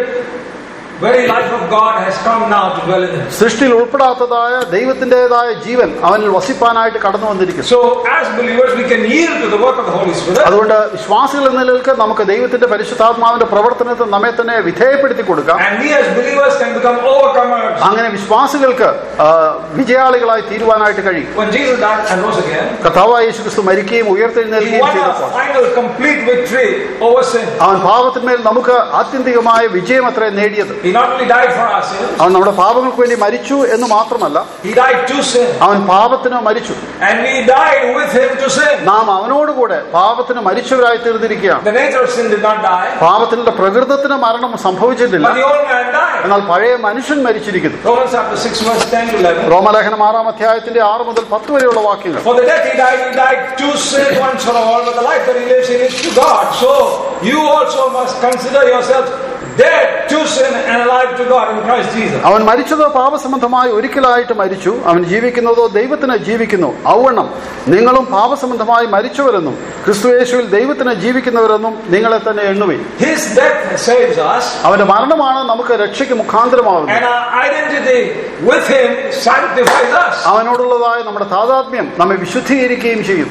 very life of God has come now to dwell in him. സൃഷ്ടിയിൽ ഉൾപ്പെടാത്തതായ ദൈവത്തിൻ്റെതായ ജീവൻ അവനിൽ വസിപ്പാനായിട്ട് കടന്നു വന്നിരിക്കുന്നു So, as believers, we can yield to the work of the Holy Spirit. അതുകൊണ്ട് വിശ്വാസികൾ എന്ന നിലനിൽക്ക് നമുക്ക് ദൈവത്തിന്റെ പരിശുദ്ധാത്മാവിന്റെ പ്രവർത്തനത്തിൽ നമ്മെ തന്നെ വിധേയപ്പെടുത്തി കൊടുക്കാം And we as believers can become overcomers. അങ്ങനെ വിശ്വാസികൾക്ക് ആ, വിജയാളികളായി തീരുവാനായിട്ട് കഴിയും When Jesus died and rose again, കർത്താവായ യേശുക്രിസ്തു മരിക്കുകയും he ഉയർത്തെഴുന്നേൽക്കുകയും won ചെയ്തപ്പോൾ a final complete victory over sin. അവൻ പാപത്തിന്മേൽ നമുക്ക് ആത്യന്തികമായ വിജയം അത്രേ നേടിയത് He not only died for our sins, അവൻ നമ്മുടെ പാപങ്ങൾക്ക് വേണ്ടി മരിച്ചു എന്ന് മാത്രമല്ല He died to sin. അവൻ പാപത്തിന് മരിച്ചു And we died with Him to sin. നാം അവനോടുകൂടെ പാപത്തിന് മരിച്ചവരായി തീർന്നിരിക്കുകയാണ് The nature of sin did not die, പാപത്തിന്റെ പ്രകൃതത്തിന് മരണം സംഭവിച്ചിട്ടില്ല but the old man died. എന്നാൽ പഴയ മനുഷ്യൻ മരിച്ചിരിക്കുന്നു Romans chapter 6, verse 10 to 11. റോമലേഖനം ആറാം അധ്യായത്തിന്റെ ആറ് മുതൽ പത്ത് വരെയുള്ള വാക്യങ്ങൾ For the death he died, he died to sin once for all, but the life that he lives in is to God. So you also must consider yourselves dead to sin and alive to God in Christ Jesus. അവൻ മരിച്ചത് പാപസംബന്ധമായി ഒരിക്കലായിട്ട് മരിച്ചു അവൻ ജീവിക്കുന്നതോ ദൈവത്തിന് ജീവിക്കുന്നു ഔവണ്ണം നിങ്ങളും പാപസംബന്ധമായി മരിച്ചവരെന്നും ക്രിസ്തുയേശുവിൽ ദൈവത്തിന് ജീവിക്കുന്നവരെന്നും നിങ്ങളെ തന്നെ എണ്ണുവേ His death saves us, അവന്റെ മരണമാണ് നമുക്ക് രക്ഷയ്ക്ക് മുഖാന്തരമാകുന്നത് and our identity with him sanctifies us. അവനോടുള്ളതായ നമ്മുടെ താതാത്മ്യം നമ്മെ വിശുദ്ധീകരിക്കുകയും ചെയ്യും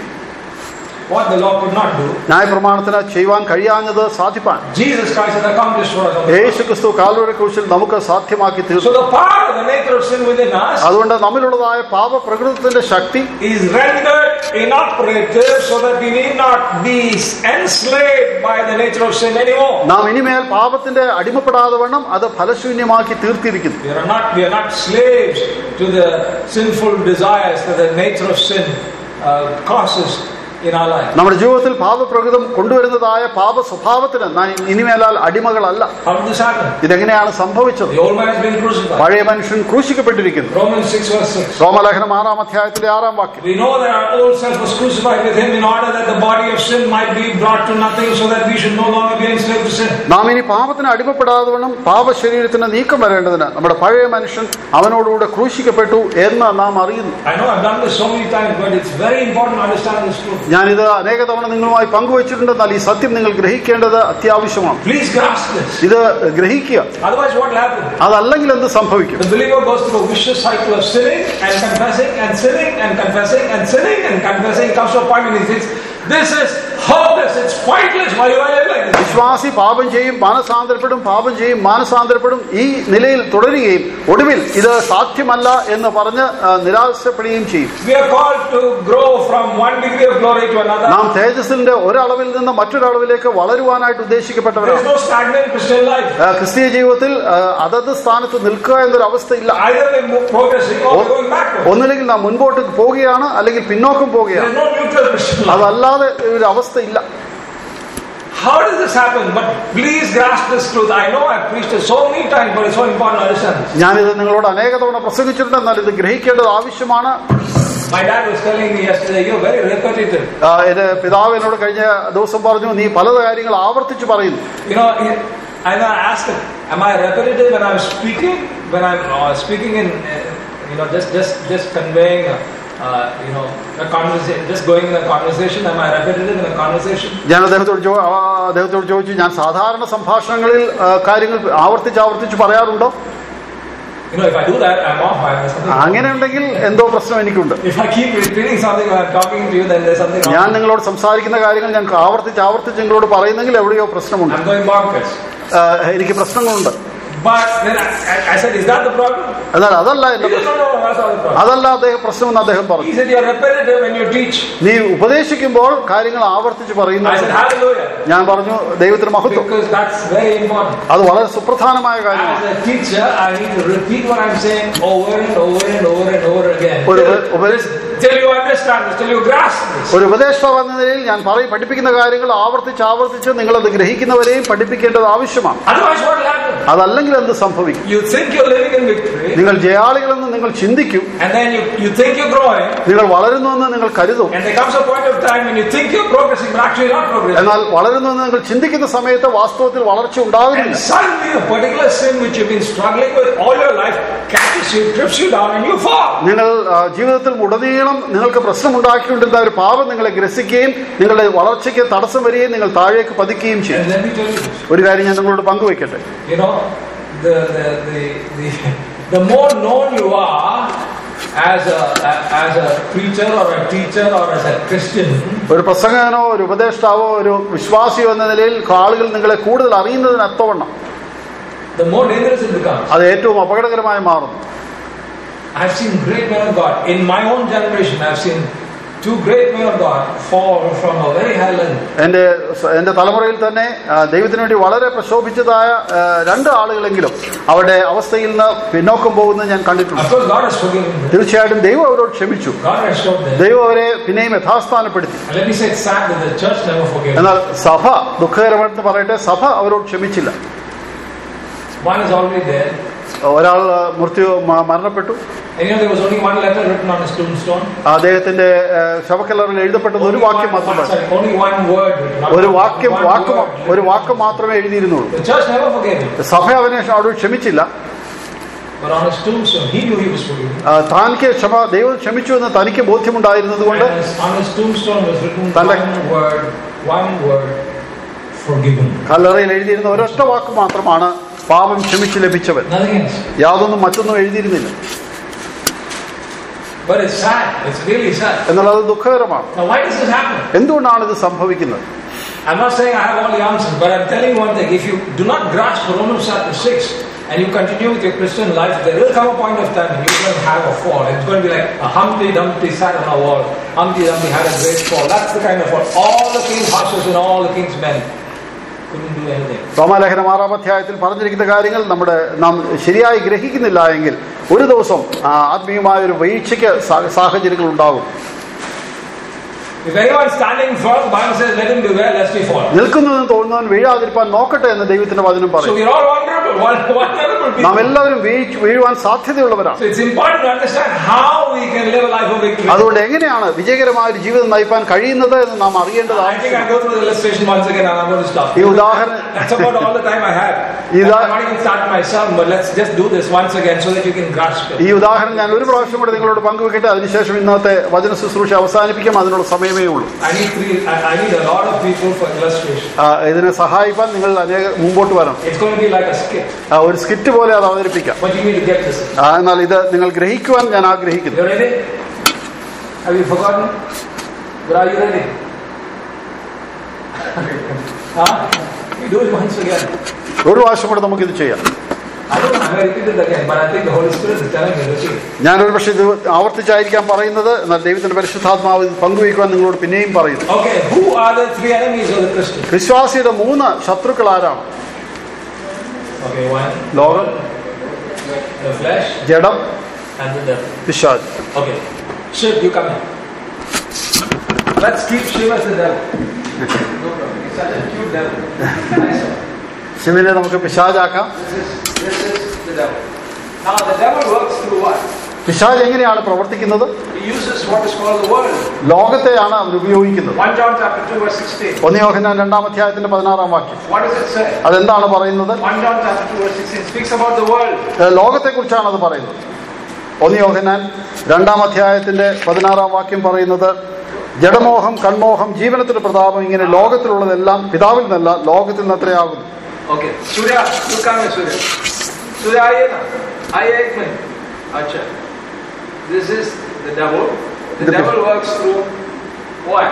What the law could not do, ന്യായപ്രമാണത്തിന് ചെയ്യുവാൻ കഴിയാഞ്ഞത് സാധിപ്പാൻ Jesus Christ has accomplished for us. on the cross. യേശു ക്രിസ്തു കാൽവരി ക്രൂശിൽ നമുക്ക് സാധ്യമാക്കി So തീർന്നു the power of the nature of sin within us അതുകൊണ്ട് നമ്മിലുള്ളതായ പാപപ്രകൃതത്തിന്റെ ശക്തി is rendered inoperative so that we need not be enslaved by the nature of sin anymore. നാം ഇനിമേൽ പാപത്തിന്റെ അടിമപ്പെടാതെ വണ്ണം അത് ഫലശൂന്യമാക്കി തീർത്തിരിക്കുന്നു We are not, we are not slaves to the sinful desires that the nature of sin uh, causes in our life. നമ്മുടെ ജീവിതത്തിൽ പാപപ്രകൃതം കൊണ്ടുവരുന്നതായ പാപ സ്വഭാവത്തിന് നാം ഇനിമേലാൽ അടിമകളല്ല How did this happen? ഇതെങ്ങനെയാണ് സംഭവിച്ചത് The old man has been crucified. പഴയ മനുഷ്യൻ ക്രൂശിക്കപ്പെട്ടിരിക്കുന്നു Romans 6 verse 6. റോമലേഖനം ആറാം അധ്യായത്തിലെ ആറാം വാക്യം We know that our old self was crucified with him in order that the body of sin might be brought to nothing so that we should no longer be enslaved to sin. നാം ഇനി പാപത്തിന് അടിമപ്പെടാതെ വണ്ണം പാപശരീരത്തിന് നീക്കം വരേണ്ടതിന് നമ്മുടെ പഴയ മനുഷ്യൻ അവനോടുകൂടെ ക്രൂശിക്കപ്പെട്ടു എന്ന് നാം അറിയുന്നു I know I've done this so many times, but it's very important to understand this truth. ഞാനിത് അനേക തവണ നിങ്ങളുമായി പങ്കുവച്ചിട്ടുണ്ട് എന്നാൽ ഈ സത്യം നിങ്ങൾ ഗ്രഹിക്കേണ്ടത് അത്യാവശ്യമാണ് Please grasp this. ഇത് ഗ്രഹിക്കുക Otherwise, what will happen? അതല്ലെങ്കിൽ എന്ത് സംഭവിക്കും The believer goes through a vicious cycle of sinning and confessing and sinning and confessing and sinning and confessing. Comes to a point when he thinks, This is hopeless, it's pointless. Why do I live like this? വിശ്വാസി പാപം ചെയ്യും മാനസാന്തരപ്പെടും പാപം ചെയ്യും മാനസാന്തരപ്പെടും ഈ നിലയിൽ തുടരുകയും ഒടുവിൽ ഇത് സാധ്യമല്ല എന്ന് പറഞ്ഞ് ആ, നിരാശപ്പെടുകയും ചെയ്യും We are called to grow from one degree of glory to another. നാം തേജസ്സിന്റെ ഒരളവിൽ നിന്ന് മറ്റൊരളവിലേക്ക് വളരുവാനായിട്ട് There is ഉദ്ദേശിക്കപ്പെട്ടവരാണ് no stagnant Christian life. ആ, ക്രിസ്തീയ ജീവിതത്തിൽ ആ, അതത് സ്ഥാനത്ത് നിൽക്കുക എന്നൊരു അവസ്ഥയില്ല Either we're mo- progressing or we're going backward. ഒന്നില്ലെങ്കിൽ നാം മുൻപോട്ട് പോവുകയാണ് അല്ലെങ്കിൽ പിന്നോക്കം There പോവുകയാണ് is no neutral Christian life. അതല്ലാതെ ഒരു അവസ്ഥയില്ല How does this happen? But please grasp this truth. I know I've preached it so many times, but it's so important to understand this. ഞാനിത് നിങ്ങളോട് അനേക തവണ പ്രസംഗിച്ചിട്ടുണ്ട് എന്നാൽ ഇത് ഗ്രഹിക്കേണ്ടത് ആവശ്യമാണ് My dad was telling me yesterday, you're very repetitive. ആ, എന്റെ പിതാവ് എന്നോട് കഴിഞ്ഞ ദിവസം പറഞ്ഞു നീ പല കാര്യങ്ങൾ ആവർത്തിച്ച് പറയുന്നു You know, he- and I asked him, am I repetitive when I'm speaking? When I'm uh, speaking in, uh, you know, just just just conveying, a, uh, you know, a conversation, just going in a conversation. Am I repetitive in a conversation? ഞാൻ അദ്ദേഹത്തോട് ചോ ആ, അദ്ദേഹത്തോട് ചോദിച്ചു ഞാൻ സാധാരണ സംഭാഷണങ്ങളിൽ ആ, കാര്യങ്ങൾ ആവർത്തിച്ച് ആവർത്തിച്ച് പറയാറുണ്ടോ You know, if I do that, I'm off. I have something. അങ്ങനെ ഉണ്ടെങ്കിൽ എന്തോ പ്രശ്നം എനിക്കുണ്ട് If I keep repeating something when I'm talking to you, then there's something ഞാൻ wrong. നിങ്ങളോട് സംസാരിക്കുന്ന കാര്യങ്ങൾ ഞാൻ ആവർത്തിച്ച് ആവർത്തിച്ച് നിങ്ങളോട് പറയുന്നെങ്കിൽ എവിടെയോ പ്രശ്നമുണ്ട് I'm going bonkers. ആ, എനിക്ക് പ്രശ്നങ്ങളുണ്ട് But then I, I, I said, is that the problem? എന്നാൽ അതല്ല എന്റെ He said, പ്രശ്നം no, no, that's not the problem. അതല്ല അദ്ദേഹം പ്രശ്നമെന്ന് അദ്ദേഹം പറഞ്ഞു He said, you're repetitive when you teach. നീ ഉപദേശിക്കുമ്പോൾ കാര്യങ്ങൾ ആവർത്തിച്ച് പറയുന്നു I said, hallelujah. ഞാൻ പറഞ്ഞു ദൈവത്തിന് മഹത്വം Because that's very important. അത് വളരെ സുപ്രധാനമായ കാര്യമാണ് As a teacher, I need to repeat what I'm saying over and over and over and over again. ഒരു Till, ഉപദേശ- till you understand this, till you grasp this. ഒരു ഉപദേഷ്ടാവ് എന്ന നിലയിൽ ഞാൻ പറയും പഠിപ്പിക്കുന്ന കാര്യങ്ങൾ ആവർത്തിച്ച് ആവർത്തിച്ച് നിങ്ങളത് ഗ്രഹിക്കുന്നവരെയും പഠിപ്പിക്കേണ്ടത് ആവശ്യമാണ് Otherwise, what will happen? അതല്ലെങ്കിൽ എന്ത് സംഭവിക്കും You think you're living in victory, നിങ്ങൾ ജയാളികളെന്ന് നിങ്ങൾ ചിന്തിക്കും and then you, you think you're growing, നിങ്ങൾ വളരുന്നുവെന്ന് നിങ്ങൾ കരുതും and there comes a point of time when you think you're progressing, but actually not progressing. എന്നാൽ വളരുന്നുവെന്ന് നിങ്ങൾ ചിന്തിക്കുന്ന സമയത്ത് വാസ്തവത്തിൽ വളർച്ച And ഉണ്ടാകുന്നില്ല suddenly, a particular sin which you've been struggling with all your life catches you, trips you down, and you fall. നിങ്ങൾ ആ, ജീവിതത്തിൽ ഉടനീളം നിങ്ങൾക്ക് പ്രശ്നമുണ്ടാക്കിക്കൊണ്ടിരുന്ന ഒരു പാപം നിങ്ങളെ ഗ്രസിക്കുകയും നിങ്ങളുടെ വളർച്ചയ്ക്ക് തടസ്സം വരികയും നിങ്ങൾ താഴേക്ക് പതിക്കുകയും ചെയ്യും And let me tell you this. ഒരു കാര്യം ഞാൻ നിങ്ങളോട് പങ്കുവെക്കട്ടെ You know, the, the, the, the, the more known you are as a, as a preacher or a teacher or as a Christian, ഒരു പ്രസംഗകനോ ഒരു ഉപദേഷ്ടാവോ ഒരു വിശ്വാസിയോ എന്ന നിലയിൽ ആളുകൾ നിങ്ങളെ കൂടുതൽ അറിയുന്നതിന് അത്തവണ്ണം the more dangerous it becomes. അത് ഏറ്റവും അപകടകരമായി മാറുന്നു I've seen great men of God. In my own generation, I've seen two great men of God fall from a very high level. എൻ്റെ എൻ്റെ തലമുറയിൽ തന്നെ ആ, ദൈവത്തിന് വേണ്ടി വളരെ പ്രശോഭിച്ചതായ ആ, രണ്ട് ആളുകളെങ്കിലും അവരുടെ അവസ്ഥയിൽ നിന്ന് പിന്നോക്കം പോകുന്നത് ഞാൻ കണ്ടിട്ടുണ്ട് Of course, God has forgiven them. തീർച്ചയായിട്ടും ദൈവം അവരോട് ക്ഷമിച്ചു God has showed them. ദൈവം അവരെ പിന്നെയും യഥാസ്ഥാനപ്പെടുത്തി And let me say it's sad that the church never forgave them. എന്നാൽ സഭ ദുഃഖകരമെന്ന് പറയട്ടെ സഭ അവരോട് ക്ഷമിച്ചില്ല One is already there. ഒരാൾ ആ, മൃത്യു മ- മരണപ്പെട്ടു And you know, there was only one letter written on his tombstone. അദ്ദേഹത്തിന്റെ ആ, ശവക്കല്ലറിൽ എഴുതപ്പെട്ടത് ഒരു Only വാക്യം one, മാത്രമാണ് sorry, only one word written. not ഒരു one- വാക്യം one വാക്ക് word. ഒരു വാക്ക് മാത്രമേ എഴുതിയിരുന്നുള്ളൂ The church never forgave him. സഭ അവനെ അവരോട് ക്ഷമിച്ചില്ല But on his tombstone, he knew he was forgiven. ആ, താനിക്ക് ക്ഷമ ദൈവം ക്ഷമിച്ചു എന്ന് തനിക്ക് ബോധ്യമുണ്ടായിരുന്നത് കൊണ്ട് And his- on his tombstone was written Tanda- one word, one word, forgiven. കല്ലറയിൽ എഴുതിയിരുന്ന ഒരൊറ്റ വാക്ക് മാത്രമാണ് പാപം ക്ഷമിച്ച് ലഭിച്ചവൻ Nothing else. യാതൊന്നും മറ്റൊന്നും എഴുതിയിരുന്നില്ല But it's sad. It's really sad. എന്നാൽ അത് ദുഃഖകരമാണ് Now, why does this happen? എന്തുകൊണ്ടാണ് ഇത് സംഭവിക്കുന്നത് I'm not saying I have all the answers, but I'm telling you one thing. If you do not grasp Romans chapter 6 and you continue with your Christian life, there will come a point of time when you're going to have a fall. It's going to be like a Humpty Dumpty sat on a wall. Humpty Dumpty had a great fall. That's the kind of fall. All the king's horses and all the king's men couldn't do anything. റോമാലേഖനം ആറാം അധ്യായത്തിൽ പറഞ്ഞിരിക്കുന്ന കാര്യങ്ങൾ നമ്മുടെ നാം ശരിയായി ഗ്രഹിക്കുന്നില്ല എങ്കിൽ ഒരു ദിവസം ആ, ആത്മീയമായ ഒരു വീഴ്ചയ്ക്ക് സാ- സാഹചര്യങ്ങൾ ഉണ്ടാകും If anyone's standing firm, the Bible says, let him beware lest he fall. നിൽക്കുന്നതെന്ന് തോന്നുന്നവൻ വീഴാതിരിപ്പാൻ നോക്കട്ടെ എന്ന് ദൈവത്തിന്റെ വചനം So പറയും we're all vulnerable, vul- vulnerable നാം people. എല്ലാവരും വീഴ്ച വീഴുവാൻ സാധ്യതയുള്ളവരാണ് So it's important to understand how we can live a life of victory. അതുകൊണ്ട് എങ്ങനെയാണ് വിജയകരമായ ഒരു ജീവിതം നയിപ്പാൻ കഴിയുന്നത് എന്ന് നാം അറിയേണ്ടത് I think I'll go through the illustration once again and I'm going to stop. ഈ ഉദാഹരണം That's about all the time I have. Is that- I'm not even starting my sermon, but let's just do this once again so that you can grasp it. ഈ ഉദാഹരണം ഞാൻ ഒരു പ്രാവശ്യം കൂടെ നിങ്ങളോട് പങ്കുവെക്കട്ടെ അതിനുശേഷം ഇന്നത്തെ വചന ശുശ്രൂഷ അവസാനിപ്പിക്കാം അതിനുള്ള സമയമേ ഉള്ളൂ I need three, I, I need a lot of people for illustration. ആ, ഇതിനെ സഹായിക്കാൻ നിങ്ങൾ അനേക മുമ്പോട്ട് വരണം It's going to be like a skit, ആ, ഒരു സ്കിറ്റ് പോലെ അത് അവതരിപ്പിക്കാം but you need to get this. ആ, എന്നാൽ ഇത് നിങ്ങൾ ഗ്രഹിക്കുവാൻ ഞാൻ ആഗ്രഹിക്കുന്നു You ready? Have you forgotten? But are you ready? huh? We do it once again. ഒരു പ്രാവശ്യം കൂടെ നമുക്കിത് ചെയ്യാം I don't know, I'm going to repeat it again, but I think the Holy Spirit is telling me to repeat. ഞാനൊരു പക്ഷേ ഇത് ആവർത്തിച്ചായിരിക്കാം പറയുന്നത് എന്നാൽ ദൈവത്തിന്റെ പരിശുദ്ധാത്മാവ് ഇത് പങ്കുവയ്ക്കുവാൻ നിങ്ങളോട് പിന്നെയും പറയുന്നു Okay, who are the three enemies of the Christian? വിശ്വാസിയുടെ മൂന്ന് ശത്രുക്കൾ ആരാണ് Okay, one, ലോകം the flesh, ജഡം and the devil. പിശാജ് Okay, Shiv, you come in. Let's keep Shiv as the devil. No problem. He's such a cute devil. Nice one. ശിവനെ നമുക്ക് പിശാജാക്കാം This is this is the devil. Now the devil works through what? പിശാജ് എങ്ങനെയാണ് പ്രവർത്തിക്കുന്നത് He uses what is called the world. ലോകത്തെയാണ് അവൻ ഉപയോഗിക്കുന്നത് 1 John chapter 2 verse 16. ഒന്ന് യോഹന്നാൻ രണ്ടാം അധ്യായത്തിന്റെ പതിനാറാം വാക്യം What does it say? അതെന്താണ് പറയുന്നത് 1 John chapter 2 verse 16 speaks about the world. ലോകത്തെ കുറിച്ചാണ് അത് പറയുന്നത് ഒന്ന് യോഹന്നാൻ രണ്ടാം അധ്യായത്തിന്റെ പതിനാറാം വാക്യം പറയുന്നത് ജഡമോഹം കൺമോഹം ജീവനത്തിന്റെ പ്രതാപം ഇങ്ങനെ ലോകത്തിലുള്ളതെല്ലാം പിതാവിൽ നിന്നല്ല ലോകത്തിൽ നിന്ന് അത്രയാകുന്നു Okay. Surya, you come here, Surya. Surya, आइए ना. आइए एक मिनट. अच्छा. This is the devil. The The- devil works through what?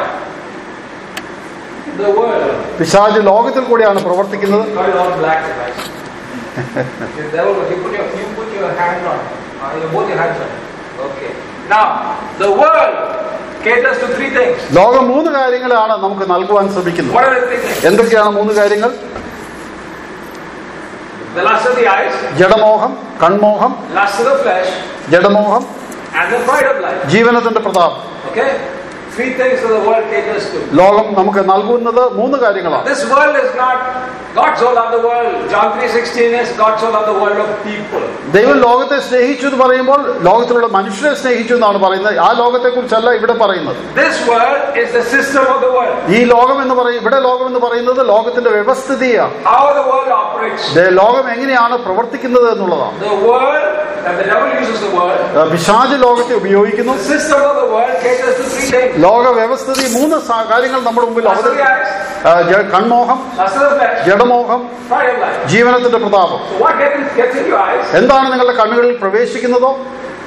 The world. പിശാജ് ലോകത്തിൽ കൂടിയാണ് പ്രവർത്തിക്കുന്നത് Got it all black and white. the devil, you put your, you put your hand on. Uh, you both your hands on. Okay. Now, the world caters to three things. ലോകം മൂന്ന് കാര്യങ്ങളാണ് നമുക്ക് നൽകുവാൻ ശ്രമിക്കുന്നത് What are the three things? എന്തൊക്കെയാണ് മൂന്ന് കാര്യങ്ങൾ The lust of the eyes, ജഡമോഹം കൺമോഹം lust of the flesh, ജഡമോഹം and the pride of life. ജീവനത്തിന്റെ പ്രതാപം Okay? Three things that the world caters to. ലോകം നമുക്ക് നൽകുന്നത് മൂന്ന് കാര്യങ്ങളാണ് This world is not God so loved the world. John 3:16 is God so loved the world of people. ദൈവം ലോകത്തെ സ്നേഹിച്ചു എന്ന് പറയുമ്പോൾ ലോകത്തിലുള്ള മനുഷ്യരെ സ്നേഹിച്ചു എന്നാണ് പറയുന്നത് ആ ലോകത്തെ കുറിച്ചല്ല ഇവിടെ പറയുന്നത് This world is the system of the world. ഈ ലോകം എന്ന് പറയും ഇവിടെ ലോകം എന്ന് പറയുന്നത് ലോകത്തിന്റെ വ്യവസ്ഥിതിയാണ് How the world operates. ദേ ലോകം എങ്ങനെയാണ് പ്രവർത്തിക്കുന്നത് എന്നുള്ളതാണ് The world, and the devil uses the world. ആ, പിശാച് ലോകത്തെ ഉപയോഗിക്കുന്നു The system of the world caters to three things. ലോക വ്യവസ്ഥിതി മൂന്ന് സ- കാര്യങ്ങൾ നമ്മുടെ മുമ്പിൽ Lust of the അവതരി eyes, ആ, ജ- കൺമോഹം lust of the flesh, ജഡമോഹം pride of life. ജീവനത്തിന്റെ പ്രതാപം So what gets, gets in your eyes? എന്താണ് നിങ്ങളുടെ കണ്ണുകളിൽ പ്രവേശിക്കുന്നതോ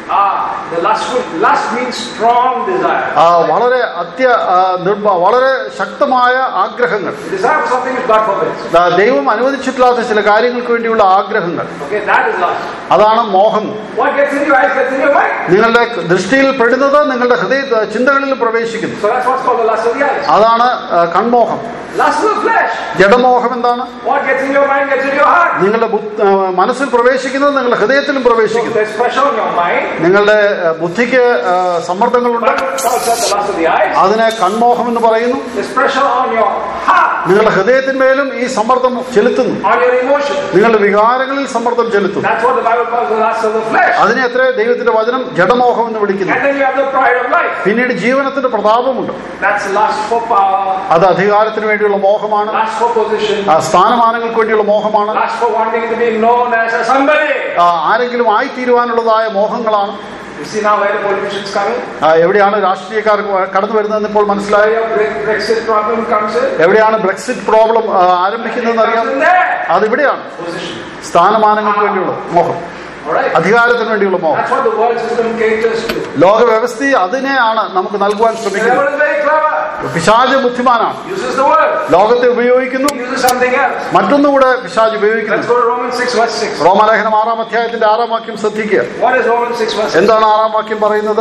Ah, the lustful. Lust means strong desire. ആ, വളരെ അത്യ ആ, നിർഭ വളരെ ശക്തമായ ആഗ്രഹങ്ങൾ Desire for something which God forbids. ദാ ദൈവം അനുവദിച്ചിട്ടില്ലാത്ത ചില കാര്യങ്ങൾക്ക് വേണ്ടിയുള്ള ആഗ്രഹങ്ങൾ Okay, that is lust. അതാണ് മോഹം What gets in your eyes gets in your mind. നിങ്ങളുടെ ദൃഷ്ടിയിൽ പെടുന്നത് നിങ്ങളുടെ ഹൃദയ ചിന്തകളിൽ പ്രവേശിക്കുന്നു So that's what's called the lust of the eyes. അതാണ് ആ, കൺമോഹം Lust of the flesh. ജഡമോഹം എന്താണ് What gets in your mind gets in your heart. നിങ്ങളുടെ ബുദ്ധ- ആ, മനസ്സിൽ പ്രവേശിക്കുന്നത് നിങ്ങളുടെ ഹൃദയത്തിലും So പ്രവേശിക്കുന്നു there's pressure on your mind. നിങ്ങളുടെ ആ, ബുദ്ധിക്ക് ആ, സമ്മർദ്ദങ്ങളുണ്ട് Bible calls that the lust of the eyes. അതിനെ കൺമോഹം എന്ന് പറയുന്നു There's pressure on your heart, നിങ്ങളുടെ ഹൃദയത്തിന്മേലും ഈ സമ്മർദ്ദം ചെലുത്തുന്നു on your emotions. നിങ്ങളുടെ വികാരങ്ങളിൽ സമ്മർദ്ദം ചെലുത്തുന്നു That's what the Bible calls the lust of the flesh. അതിനെ എത്ര ദൈവത്തിന്റെ വചനം ജഡമോഹം എന്ന് വിളിക്കുന്നു And then you have the pride of life. പിന്നീട് ജീവനത്തിന്റെ പ്രതാപമുണ്ട് That's lust for power, അത് അധികാരത്തിന് വേണ്ടിയുള്ള മോഹമാണ് lust for position, ആ സ്ഥാനമാനങ്ങൾക്ക് വേണ്ടിയുള്ള മോഹമാണ് lust for wanting to be known as a somebody. ആ, ആരെങ്കിലും ആയിത്തീരുവാനുള്ളതായ മോഹങ്ങളാണ് You see now where the politicians coming? ആ, എവിടെയാണ് രാഷ്ട്രീയക്കാർ കടന്നു വരുന്നതെന്ന് ഇപ്പോൾ മനസ്സിലായി Where your Bre- Brexit problem comes in? എവിടെയാണ് ബ്രെക്സിറ്റ് പ്രോബ്ലം ആ, ആരംഭിക്കുന്നതെന്ന് അറിയാം Comes in there. അതിവിടെയാണ് Position. സ്ഥാനമാനങ്ങൾക്ക് വേണ്ടിയുള്ള മോഹം All right. അധികാരത്തിന് വേണ്ടിയുള്ള മോഹം That's what the world system caters to. ലോക വ്യവസ്ഥ അതിനെയാണ് നമുക്ക് നൽകുവാൻ The ശ്രമിക്കുന്നത് devil is very clever. പിശാജ് ബുദ്ധിമാനാണ് Uses the word. ലോകത്തെ ഉപയോഗിക്കുന്നു He uses something else. മറ്റൊന്നുകൂടെ പിശാജ് Let's ഉപയോഗിക്കുന്നു go to Romans 6 verse 6. റോമാലേഖനം ആറാം അധ്യായത്തിന്റെ ആറാം വാക്യം ശ്രദ്ധിക്കുക What is Romans 6 verse 6? എന്താണ് ആറാം വാക്യം പറയുന്നത്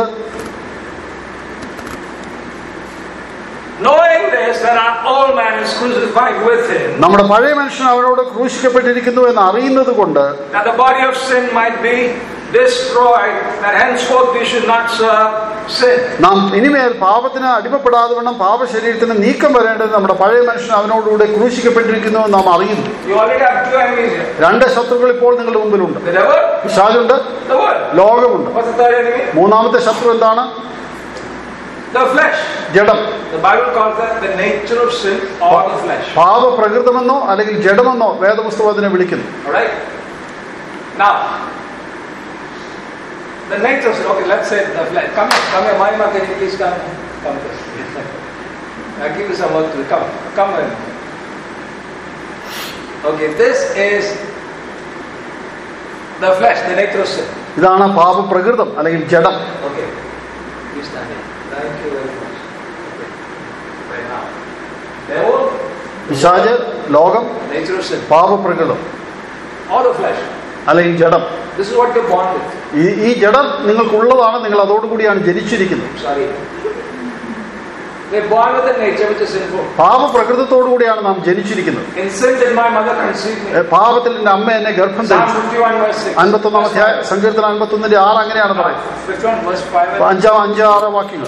Knowing this, that our old man is crucified with him, നമ്മുടെ പഴയ മനുഷ്യൻ അവനോട് ക്രൂശിക്കപ്പെട്ടിരിക്കുന്നു എന്ന് അറിയുന്നത് കൊണ്ട് that the body of sin might be destroyed, that henceforth we should not serve sin. നാം ഇനിമേൽ പാപത്തിന് അടിമപ്പെടാതെ വണ്ണം പാപശരീരത്തിന് നീക്കം വരേണ്ടത് നമ്മുടെ പഴയ മനുഷ്യൻ അവനോടുകൂടെ ക്രൂശിക്കപ്പെട്ടിരിക്കുന്നു എന്ന് നാം അറിയുന്നു You already have two enemies here. രണ്ട് ശത്രുക്കൾ ഇപ്പോൾ നിങ്ങളുടെ മുമ്പിലുണ്ട് The devil, പിശാചുണ്ട് the world. ലോകമുണ്ട് What's the third enemy? മൂന്നാമത്തെ ശത്രു എന്താണ് The flesh. ജഡം The Bible calls that the nature of sin or the flesh. പാപപ്രകൃതമെന്നോ അല്ലെങ്കിൽ ജഡമെന്നോ വേദപുസ്തകം അതിനെ വിളിക്കുന്നു Alright? Now, the nature of sin, okay, let's say the flesh. Come here, come here, Mahima, can you please come? Come here. I'll give you some work to do. Come, come here. Okay, this is the flesh, the nature of sin. ഇതാണ് പാപപ്രകൃതം അല്ലെങ്കിൽ ജഡം Okay, you stand here. Thank you very much. Okay, right now. Devil, പിശാജ് ലോകം nature of sin, പാപപ്രകൃതം or the flesh. അല്ലെങ്കിൽ ജഡം This is what you're born with. ഈ ഈ ജഡം നിങ്ങൾക്കുള്ളതാണ് നിങ്ങൾ അതോടുകൂടിയാണ് ജനിച്ചിരിക്കുന്നത് Sorry. We're born with a nature which is sinful. പാപപ്രകൃതത്തോടുകൂടിയാണ് നാം ജനിച്ചിരിക്കുന്നത് In sin did my mother conceive me. ഏ, പാപത്തിൽ എന്റെ അമ്മ എന്നെ ഗർഭം Psalm ധരിച്ചു 51 verse 6. അൻപത്തൊന്നാം അധ്യായ സങ്കീർത്തനം അൻപത്തൊന്നിന്റെ ആറ് അങ്ങനെയാണ് പറയുന്നത് 51 verse 5. അപ്പൊ അഞ്ചാം അഞ്ച് ആറ് വാക്യങ്ങൾ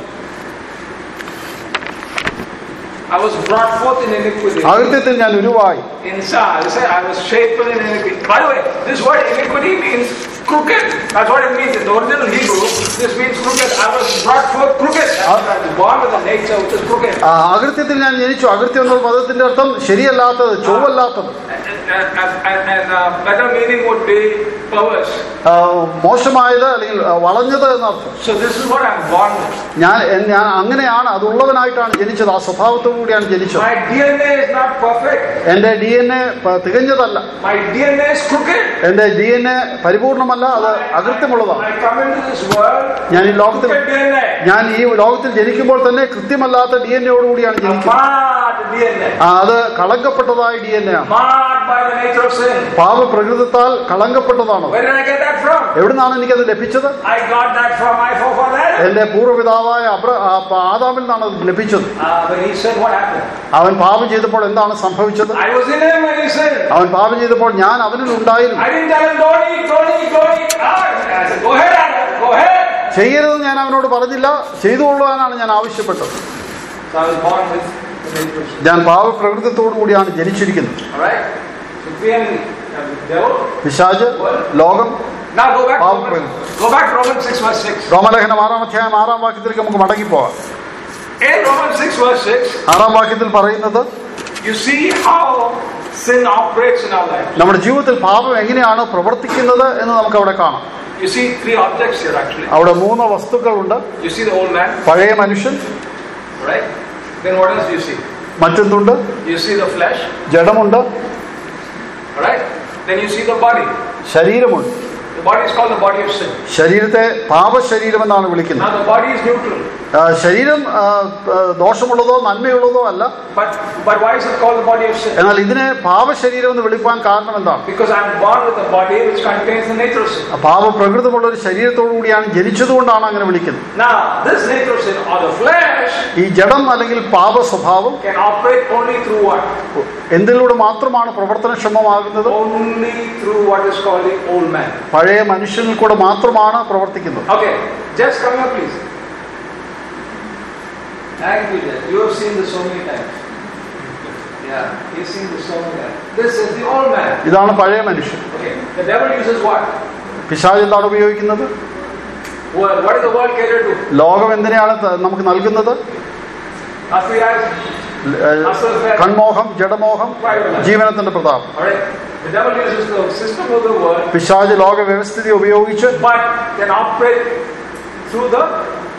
I was brought forth in iniquity. അകൃത്യത്തിൽ ഞാൻ ഉരുവായി Inside, I say I was shapen in iniquity. By the way, this word iniquity means crooked. That's what it means in the original Hebrew. This means crooked. I was brought forth crooked. I was born with a nature which is crooked. ആ, അകൃത്യത്തിൽ ഞാൻ ജനിച്ചു അകൃത്യം എന്ന പദത്തിന്റെ അർത്ഥം ശരിയല്ലാത്തത് ചൊവ്വല്ലാത്തത് And, and, and, and uh, better meaning would be perverse. ആ, മോശമായത് അല്ലെങ്കിൽ ആ, വളഞ്ഞത് എന്നർത്ഥം So this is what I'm born with. ഞാൻ എൻ- ഞാൻ അങ്ങനെയാണ് അതുള്ളവനായിട്ടാണ് ജനിച്ചത് ആ സ്വഭാവത്തോടു കൂടിയാണ് ജനിച്ചത് My DNA is not perfect. എന്റെ ഡി എൻ എ തികഞ്ഞതല്ല My DNA is crooked. എന്റെ ഡി എൻ എ പരിപൂർണമല്ല അത് അകൃത്യമുള്ളതാണ് I come into this world ഞാൻ ഈ ലോകത്തിൽ crooked DNA. ഞാൻ ഈ ലോകത്തിൽ ജനിക്കുമ്പോൾ തന്നെ കൃത്യമല്ലാത്ത ഡി എൻ എയോടുകൂടിയാണ് A ജനിക്കുന്നത് marred DNA. ആ, അത് കളങ്കപ്പെട്ടതായ ഡി എൻ എ ആണ് Marred by the nature of sin. പാപപ്രകൃതത്താൽ കളങ്കപ്പെട്ടതാണോ Where did I get that from? എവിടുന്നാണ് എനിക്കത് ലഭിച്ചത് I got that from my forefather. എന്റെ പൂർവ്വപിതാവായ അബ്ര ആ, പ- ആദാമിൽ നിന്നാണ് അത് ലഭിച്ചത് Uh, when he said, what happened? അവൻ പാപം ചെയ്തപ്പോൾ എന്താണ് സംഭവിച്ചത് I was in him when he sinned. അവൻ പാപം ചെയ്തപ്പോൾ ഞാൻ അവനിൽ ഉണ്ടായിരുന്നു I didn't tell him, don't eat, don't eat, don't eat. Ah, I said, go ahead, Adam, go ahead. ചെയ്യരുതെന്ന് ഞാൻ അവനോട് പറഞ്ഞില്ല ചെയ്തുകൊള്ളുവാനാണ് ഞാൻ ആവശ്യപ്പെട്ടത് So I was born with the nature of sin. ഞാൻ പാവപ്രകൃതത്തോടു കൂടിയാണ് ജനിച്ചിരിക്കുന്നത് All right? So three enemy. Uh, the devil. പിശാജ് ലോകം Now go back, Power to Romans, go back to Romans 6 verse 6. റോമലേഖനം ആറാം അധ്യായം ആറാം വാക്യത്തിലേക്ക് നമുക്ക് മടങ്ങിപ്പോവാം In Romans 6 verse 6, ആറാം വാക്യത്തിൽ പറയുന്നത് you see how sin operates in our life. നമ്മുടെ ജീവിതത്തിൽ പാപം എങ്ങനെയാണ് പ്രവർത്തിക്കുന്നത് എന്ന് നമുക്ക് അവിടെ കാണാം You see three objects here actually. അവിടെ മൂന്ന് വസ്തുക്കളുണ്ട് You see the old man, പഴയ മനുഷ്യൻ right? Then what else do you see? മറ്റൊന്നുണ്ട് You see the flesh, ജഡമുണ്ട് right? Then you see the body. ശരീരമുണ്ട് The body is called the body of sin. ശരീരത്തെ പാപശരീരം എന്നാണ് വിളിക്കുന്നത് Now the body is neutral. ആ, ശരീരം ആ, ആ, ദോഷമുള്ളതോ നന്മയുള്ളതോ അല്ല But but why is it called the body of sin? എന്നാൽ ഇതിനെ പാപശരീരം എന്ന് വിളിക്കാൻ കാരണം എന്താണ് Because I'm born with a body which contains the nature of sin. പാപപ്രകൃതമുള്ള ഒരു ശരീരത്തോടു കൂടിയാണ് ജനിച്ചതുകൊണ്ടാണ് അങ്ങനെ വിളിക്കുന്നത് Now, this nature of sin or the flesh ഈ ജഡം അല്ലെങ്കിൽ പാപ സ്വഭാവം can operate only through what? എന്തിലൂടെ മാത്രമാണ് പ്രവർത്തനക്ഷമമാകുന്നത് Only through what is called the old man. പഴയ മനുഷ്യനിൽ കൂടെ മാത്രമാണ് പ്രവർത്തിക്കുന്നത് Okay, just come here, please. Thank you, Jess. You have seen this so many times. Yeah, you've seen this so many times. This is the old man. ഇതാണ് പഴയ മനുഷ്യൻ Okay, the devil uses what? പിശാജ് എന്താണ് ഉപയോഗിക്കുന്നത് Word. What is the world cater to? ലോകം എന്തിനാണ് ത- നമുക്ക് നൽകുന്നത് Last three eyes. ഏഹ്, കൺമോഹം ജഡമോഹം ജീവനത്തിന്റെ പ്രതാപം Alright. The devil uses the system of the world, പിശാജ് ലോക വ്യവസ്ഥിതി ഉപയോഗിച്ച് but can operate through the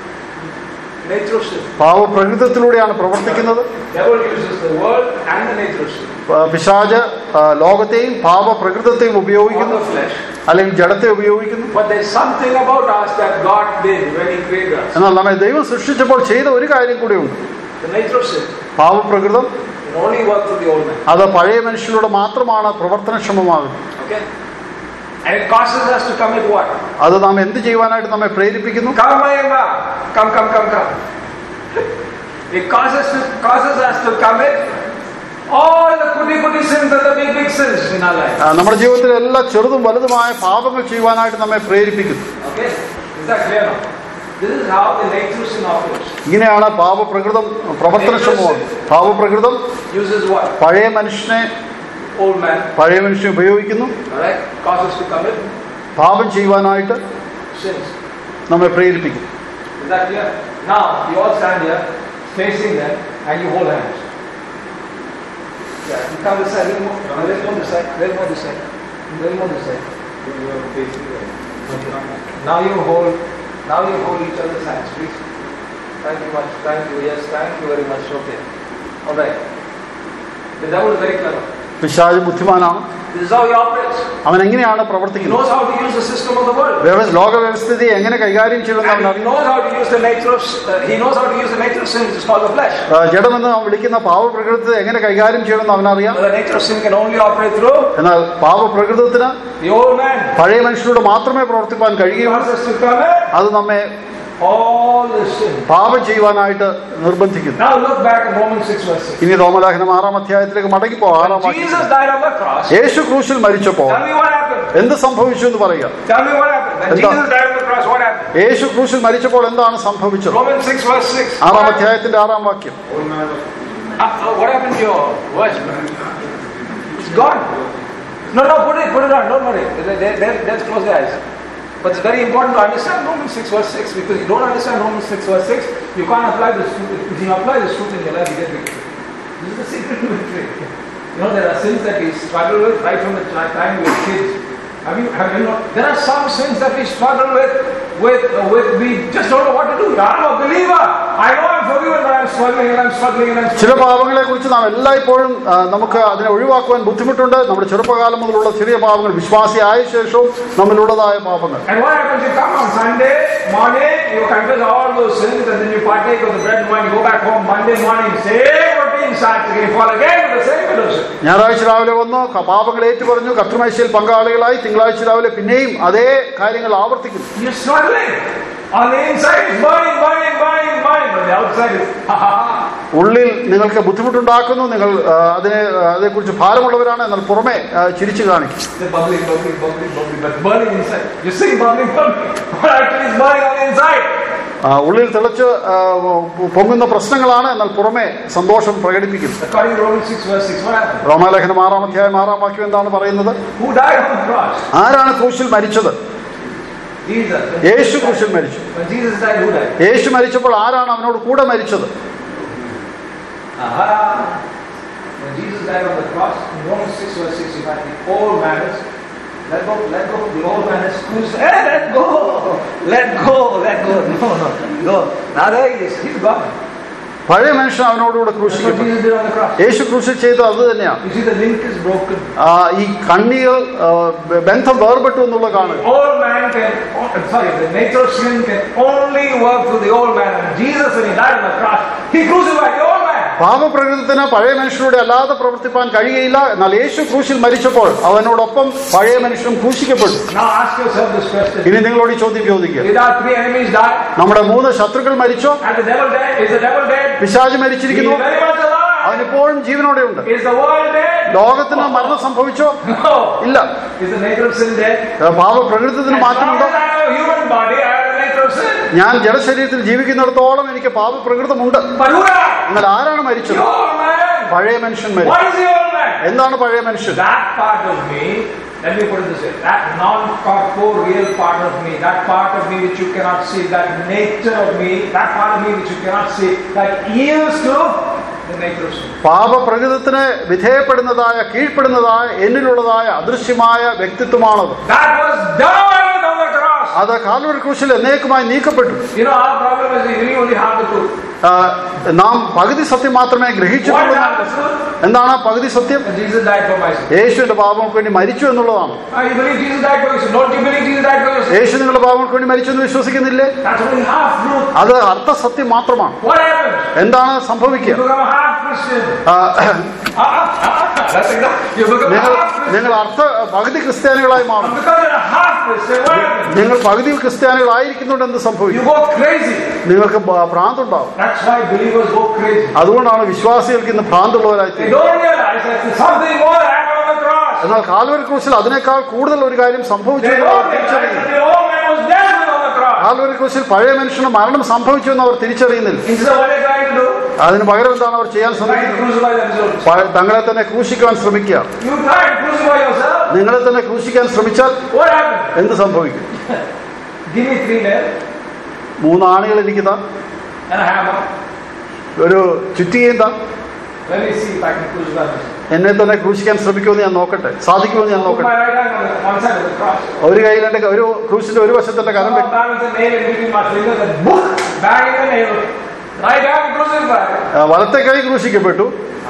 nature of sin. പാവപ്രകൃതത്തിലൂടെയാണ് പ്രവർത്തിക്കുന്നത് Devil uses the world and the nature of sin. ആ, പിശാജ് ആ, ലോകത്തെയും പാപപ്രകൃതത്തെയും Or ഉപയോഗിക്കുന്നു the flesh. അല്ലെങ്കിൽ ജഡത്തെ ഉപയോഗിക്കുന്നു But there's something about us that God did when He created us. എന്നാൽ നമ്മെ ദൈവം സൃഷ്ടിച്ചപ്പോൾ ചെയ്ത ഒരു കാര്യം കൂടിയുണ്ട് The nature of sin പാവപ്രകൃതം can only work through the old man. അത് പഴയ മനുഷ്യനിലൂടെ മാത്രമാണ് പ്രവർത്തനക്ഷമമാകുന്നത് Okay? And it causes us to commit what? അത് നാം എന്ത് ചെയ്യുവാനായിട്ട് നമ്മെ പ്രേരിപ്പിക്കുന്നു Come, Mayama. Come, come, come, come. It causes to causes us to commit all the goody goody sins and the big big sins in our life. ആ, നമ്മുടെ ജീവിതത്തിലെ എല്ലാ ചെറുതും വലുതുമായ പാപങ്ങൾ ചെയ്യുവാനായിട്ട് നമ്മെ പ്രേരിപ്പിക്കുന്നു Okay? Is that clear now? This is how the nature of sin operates. ഇങ്ങനെയാണ് പാപപ്രകൃതം പ്രവർത്തനക്ഷമമാകുന്നത് പാപപ്രകൃതം Uses what? പഴയ മനുഷ്യനെ Old man. പഴയ മനുഷ്യനെ ഉപയോഗിക്കുന്നു Alright? Causes to commit പാപം ചെയ്യുവാനായിട്ട് sins. നമ്മെ പ്രേരിപ്പിക്കും Is that clear? Now, you all stand here, facing them, and you hold hands. Yeah, you come this side, little more, a little more this side, little more this side, little more this side. Okay. Now you hold, now you hold each other's hands, please. Thank you much, thank you, yes, thank you very much, okay. Alright. The devil is very clever. പിശാജ് ബുദ്ധിമാനാണ് This is how he operates. അവൻ എങ്ങനെയാണ് He പ്രവർത്തിക്കുന്നത് knows how to use the system of the world. വ്യവ- ലോക വ്യവസ്ഥിതി എങ്ങനെ കൈകാര്യം ചെയ്യണമെന്ന് അവൻ And he അറിയും knows how to use the nature of, uh, he knows how to use the nature of sin, which is called the flesh. ആ, ജഡമെന്ന് നാം വിളിക്കുന്ന പാവപ്രകൃതത്തെ എങ്ങനെ കൈകാര്യം ചെയ്യണമെന്ന് അവനറിയാം But the nature of sin can only operate through എന്നാൽ പാവപ്രകൃതത്തിന് the old man. പഴയ മനുഷ്യനോട് മാത്രമേ പ്രവർത്തിപ്പാൻ He കഴിയുകയുള്ളൂ wants us to commit അത് നമ്മെ all the sin. പാപം ചെയ്യുവാനായിട്ട് നിർബന്ധിക്കുന്നു Now look back in Romans 6 verse 6. ഇനി റോമലേഖനം ആറാം അധ്യായത്തിലേക്ക് മടങ്ങിപ്പോ ആറാം When വാക്യം Jesus died on the cross, യേശു ക്രൂശിൽ മരിച്ചപ്പോൾ tell me what happened. എന്ത് സംഭവിച്ചു എന്ന് പറയുക Tell me what happened. When Enda- Jesus died on the cross, what happened? യേശു ക്രൂശിൽ മരിച്ചപ്പോൾ എന്താണ് സംഭവിച്ചത് Romans 6 verse 6. ആറാം What happened? അധ്യായത്തിന്റെ ആറാം വാക്യം Uh, uh, what happened to your words, man? It's gone. No, no, put it, put it on. Don't worry. There, there, there, let's close the eyes. But it's very important to understand Romans 6 verse 6 because you don't understand Romans 6 verse 6, you can't apply this truth. If you apply this truth in your life, you get victory. This is the secret to victory. You know, there are sins that we struggle with right from the ti- time we were kids. Have you, have you know, there are some sins that we struggle with, with, uh, with, we just don't know what to do. I'm a believer. I know I'm forgiven, but I'm struggling and I'm struggling and I'm ചില struggling. പാപങ്ങളെ കുറിച്ച് നാം എല്ലായ്പ്പോഴും ആ, നമുക്ക് അതിനെ ഒഴിവാക്കുവാൻ ബുദ്ധിമുട്ടുണ്ട് നമ്മുടെ ചെറുപ്പകാലം മുതലുള്ള ചെറിയ പാപങ്ങൾ വിശ്വാസിയായ ശേഷവും നമ്മിലുള്ളതായ പാപങ്ങൾ And what happens? You come on Sunday morning, you confess all those sins, and then you partake of the bread and wine. You go back home Monday morning, same routine starts again. You fall again with the same fellowship. ഞായറാഴ്ച രാവിലെ വന്ന് ക- പാപങ്ങൾ ഏറ്റുപറഞ്ഞു കർത്തമേശയിൽ പങ്കാളികളായി തിങ്കളാഴ്ച രാവിലെ പിന്നെയും അതേ കാര്യങ്ങൾ ആവർത്തിക്കുന്നു You're struggling. On the inside, it's burning, burning, burning, burning, but the outside is ha ha ha. ഉള്ളിൽ നിങ്ങൾക്ക് ബുദ്ധിമുട്ടുണ്ടാക്കുന്നു നിങ്ങൾ ആ, അതിനെ ആ, അതേക്കുറിച്ച് ഭാരമുള്ളവരാണ് എന്നാൽ പുറമെ ആ, ചിരിച്ചു കാണിക്കും They're bubbling, bubbling, bubbling, bubbling, but burning inside. You see bubbling, bubbling, but actually it's burning on the inside. ആ, ഉള്ളിൽ തിളച്ച് ആ, പൊങ്ങുന്ന പ്രശ്നങ്ങളാണ് എന്നാൽ പുറമെ സന്തോഷം പ്രകടിപ്പിക്കുന്നു According to Romans 6, verse 6, what happened? റോമാലേഖനം ആറാം അധ്യായം ആറാം വാക്യം എന്താണ് പറയുന്നത് Who died on the cross? ആരാണ് ക്രൂശിൽ മരിച്ചത് Jesus. When യേശു Jesus ക്രൂശിൽ died- മരിച്ചു When Jesus died, who died? യേശു മരിച്ചപ്പോൾ ആരാണ് അവനോട് കൂടെ മരിച്ചത് Aha. When Jesus died on the cross, in Romans 6 verse 6, you find the old man is, let go, let go, the old man is crucified. Hey, let go, let go, let go. No, no, no. Now there he is, he's gone. പഴയ മനുഷ്യൻ അവനോടുകൂടെ That's what ക്രൂശിക്കപ്പെട്ടു Jesus did on the cross. യേശു ക്രൂശിൽ ചെയ്തത് അത് തന്നെയാണ് You see, the link is broken. ആ, ഈ കണ്ണികൾ ആ, ബന്ധം വേർപെട്ടു എന്നുള്ള കാണുക Old man can, oh, sorry, the nature of sin can only work through the old man. And Jesus, when he died on the cross, he crucified the old man. പാപപ്രകൃതത്തിന് പഴയ മനുഷ്യരുടെ അല്ലാതെ പ്രവർത്തിപ്പാൻ കഴിയുകയില്ല എന്നാൽ യേശു ക്രൂശിൽ മരിച്ചപ്പോൾ അവനോടൊപ്പം പഴയ മനുഷ്യനും ക്രൂശിക്കപ്പെട്ടു Now ask yourself this question. ഇനി നിങ്ങളോട് ഈ ചോദ്യം ചോദിക്കുക Did our three enemies die? നമ്മുടെ മൂന്ന് ശത്രുക്കൾ മരിച്ചോ And the devil dead? Is the devil dead? പിശാജ് He is മരിച്ചിരിക്കുന്നു very much alive. അവനിപ്പോഴും ജീവനോടെ ഉണ്ട് Is the world dead? ലോകത്തിന് മരണം സംഭവിച്ചോ No. ഇല്ല Is the nature of sin dead? പാപപ്രകൃതത്തിന് As long മാറ്റമുണ്ടോ as I have a human body, I have the nature of sin. ഞാൻ ജഡശരീരത്തിൽ ജീവിക്കുന്നിടത്തോളം എനിക്ക് പാപപ്രകൃതമുണ്ട് But who died? എന്നാൽ ആരാണ് The മരിച്ചത് old man. പഴയ മനുഷ്യൻ മരിച്ചു What is the old man? എന്താണ് പഴയ മനുഷ്യൻ That part of me, let me put it this way, that non-corporeal part of me, that part of me which you cannot see, that nature of me, that part of me which you cannot see, that yields to the nature of sin. പാപപ്രകൃതത്തിന് വിധേയപ്പെടുന്നതായ കീഴ്പ്പെടുന്നതായ എന്നിലുള്ളതായ അദൃശ്യമായ വ്യക്തിത്വമാണത് That was done on the cross. അത് Calvary ക്രൂശിൽ എന്നേക്കുമായി നീക്കപ്പെട്ടു You know, our problem is we really only have the truth. ആ, നാം പകുതി സത്യം മാത്രമേ What ഗ്രഹിച്ചിട്ടുള്ളൂ is the truth? എന്താണ് ആ പകുതി സത്യം That Jesus died for my sin. യേശുവിന്റെ പാപങ്ങൾക്ക് വേണ്ടി മരിച്ചു എന്നുള്ളതാണ് Ah, you believe Jesus died for your sin. Don't you believe Jesus died for your sin? യേശു നിങ്ങളുടെ പാപങ്ങൾക്ക് വേണ്ടി മരിച്ചു എന്ന് വിശ്വസിക്കുന്നില്ലേ That's only half truth. അത് അർത്ഥസത്യം മാത്രമാണ് What happens? എന്താണ് You സംഭവിക്കുക become a half Christian. ആ, Ah, ah, ah, ah. That's exactly. You become a നിങ്ങൾ half Christian. നിങ്ങൾ അർത്ഥ പകുതി ക്രിസ്ത്യാനികളായി മാറും Because you're a half Christian, what happens? നിങ്ങൾ പകുതി ക്രിസ്ത്യാനികളായിരിക്കുന്നുണ്ട് എന്ത് You സംഭവിക്കും go crazy. നിങ്ങൾക്ക് ഭ- ഭ്രാന്തുണ്ടാവും That's why believers go crazy. അതുകൊണ്ടാണ് വിശ്വാസികൾക്ക് ഇന്ന് ഭ്രാന്തുള്ളവരായി They തീരുന്നത് don't realize that there's something more that happened on the cross. എന്നാൽ കാൽവരി ക്രൂശിൽ അതിനേക്കാൾ കൂടുതൽ ഒരു കാര്യം സംഭവിച്ചു They എന്ന് അവർ don't realize തിരിച്ചറിയുന്നു that the old man was dead on the cross. Calvary ക്രൂശിൽ പഴയ മനുഷ്യന് മരണം സംഭവിച്ചു എന്ന് അവർ തിരിച്ചറിയുന്നില്ല Instead of what they're trying to do, അതിന് പകരം എന്താണ് അവർ ചെയ്യാൻ trying to ശ്രമിക്കുന്നത് crucify themselves. പ- തങ്ങളെ തന്നെ ക്രൂശിക്കാൻ ശ്രമിക്കുക You try to crucify yourself. നിങ്ങളെ തന്നെ ക്രൂശിക്കാൻ ശ്രമിച്ചാൽ What happens? എന്ത് സംഭവിക്കും Give me three nails മൂന്ന് ആണികൾ എനിക്ക് താ and a hammer. ഒരു ചുറ്റികയും താ Let me see if I can crucify myself. എന്നെ തന്നെ ക്രൂശിക്കാൻ ശ്രമിക്കുമെന്ന് ഞാൻ നോക്കട്ടെ സാധിക്കുമെന്ന് ഞാൻ Put നോക്കട്ടെ my right hand on the one side of the cross. ഒരു കയ്യിൽ എന്റെ ഒരു ക്രൂശിന്റെ ഒരു വശത്തിന്റെ കരം Now വെക്കും balance the nail in between my fingers and boom, bang in the nail. Right hand crucified. ആ, വലത്തെ കൈ ക്രൂശിക്കപ്പെട്ടു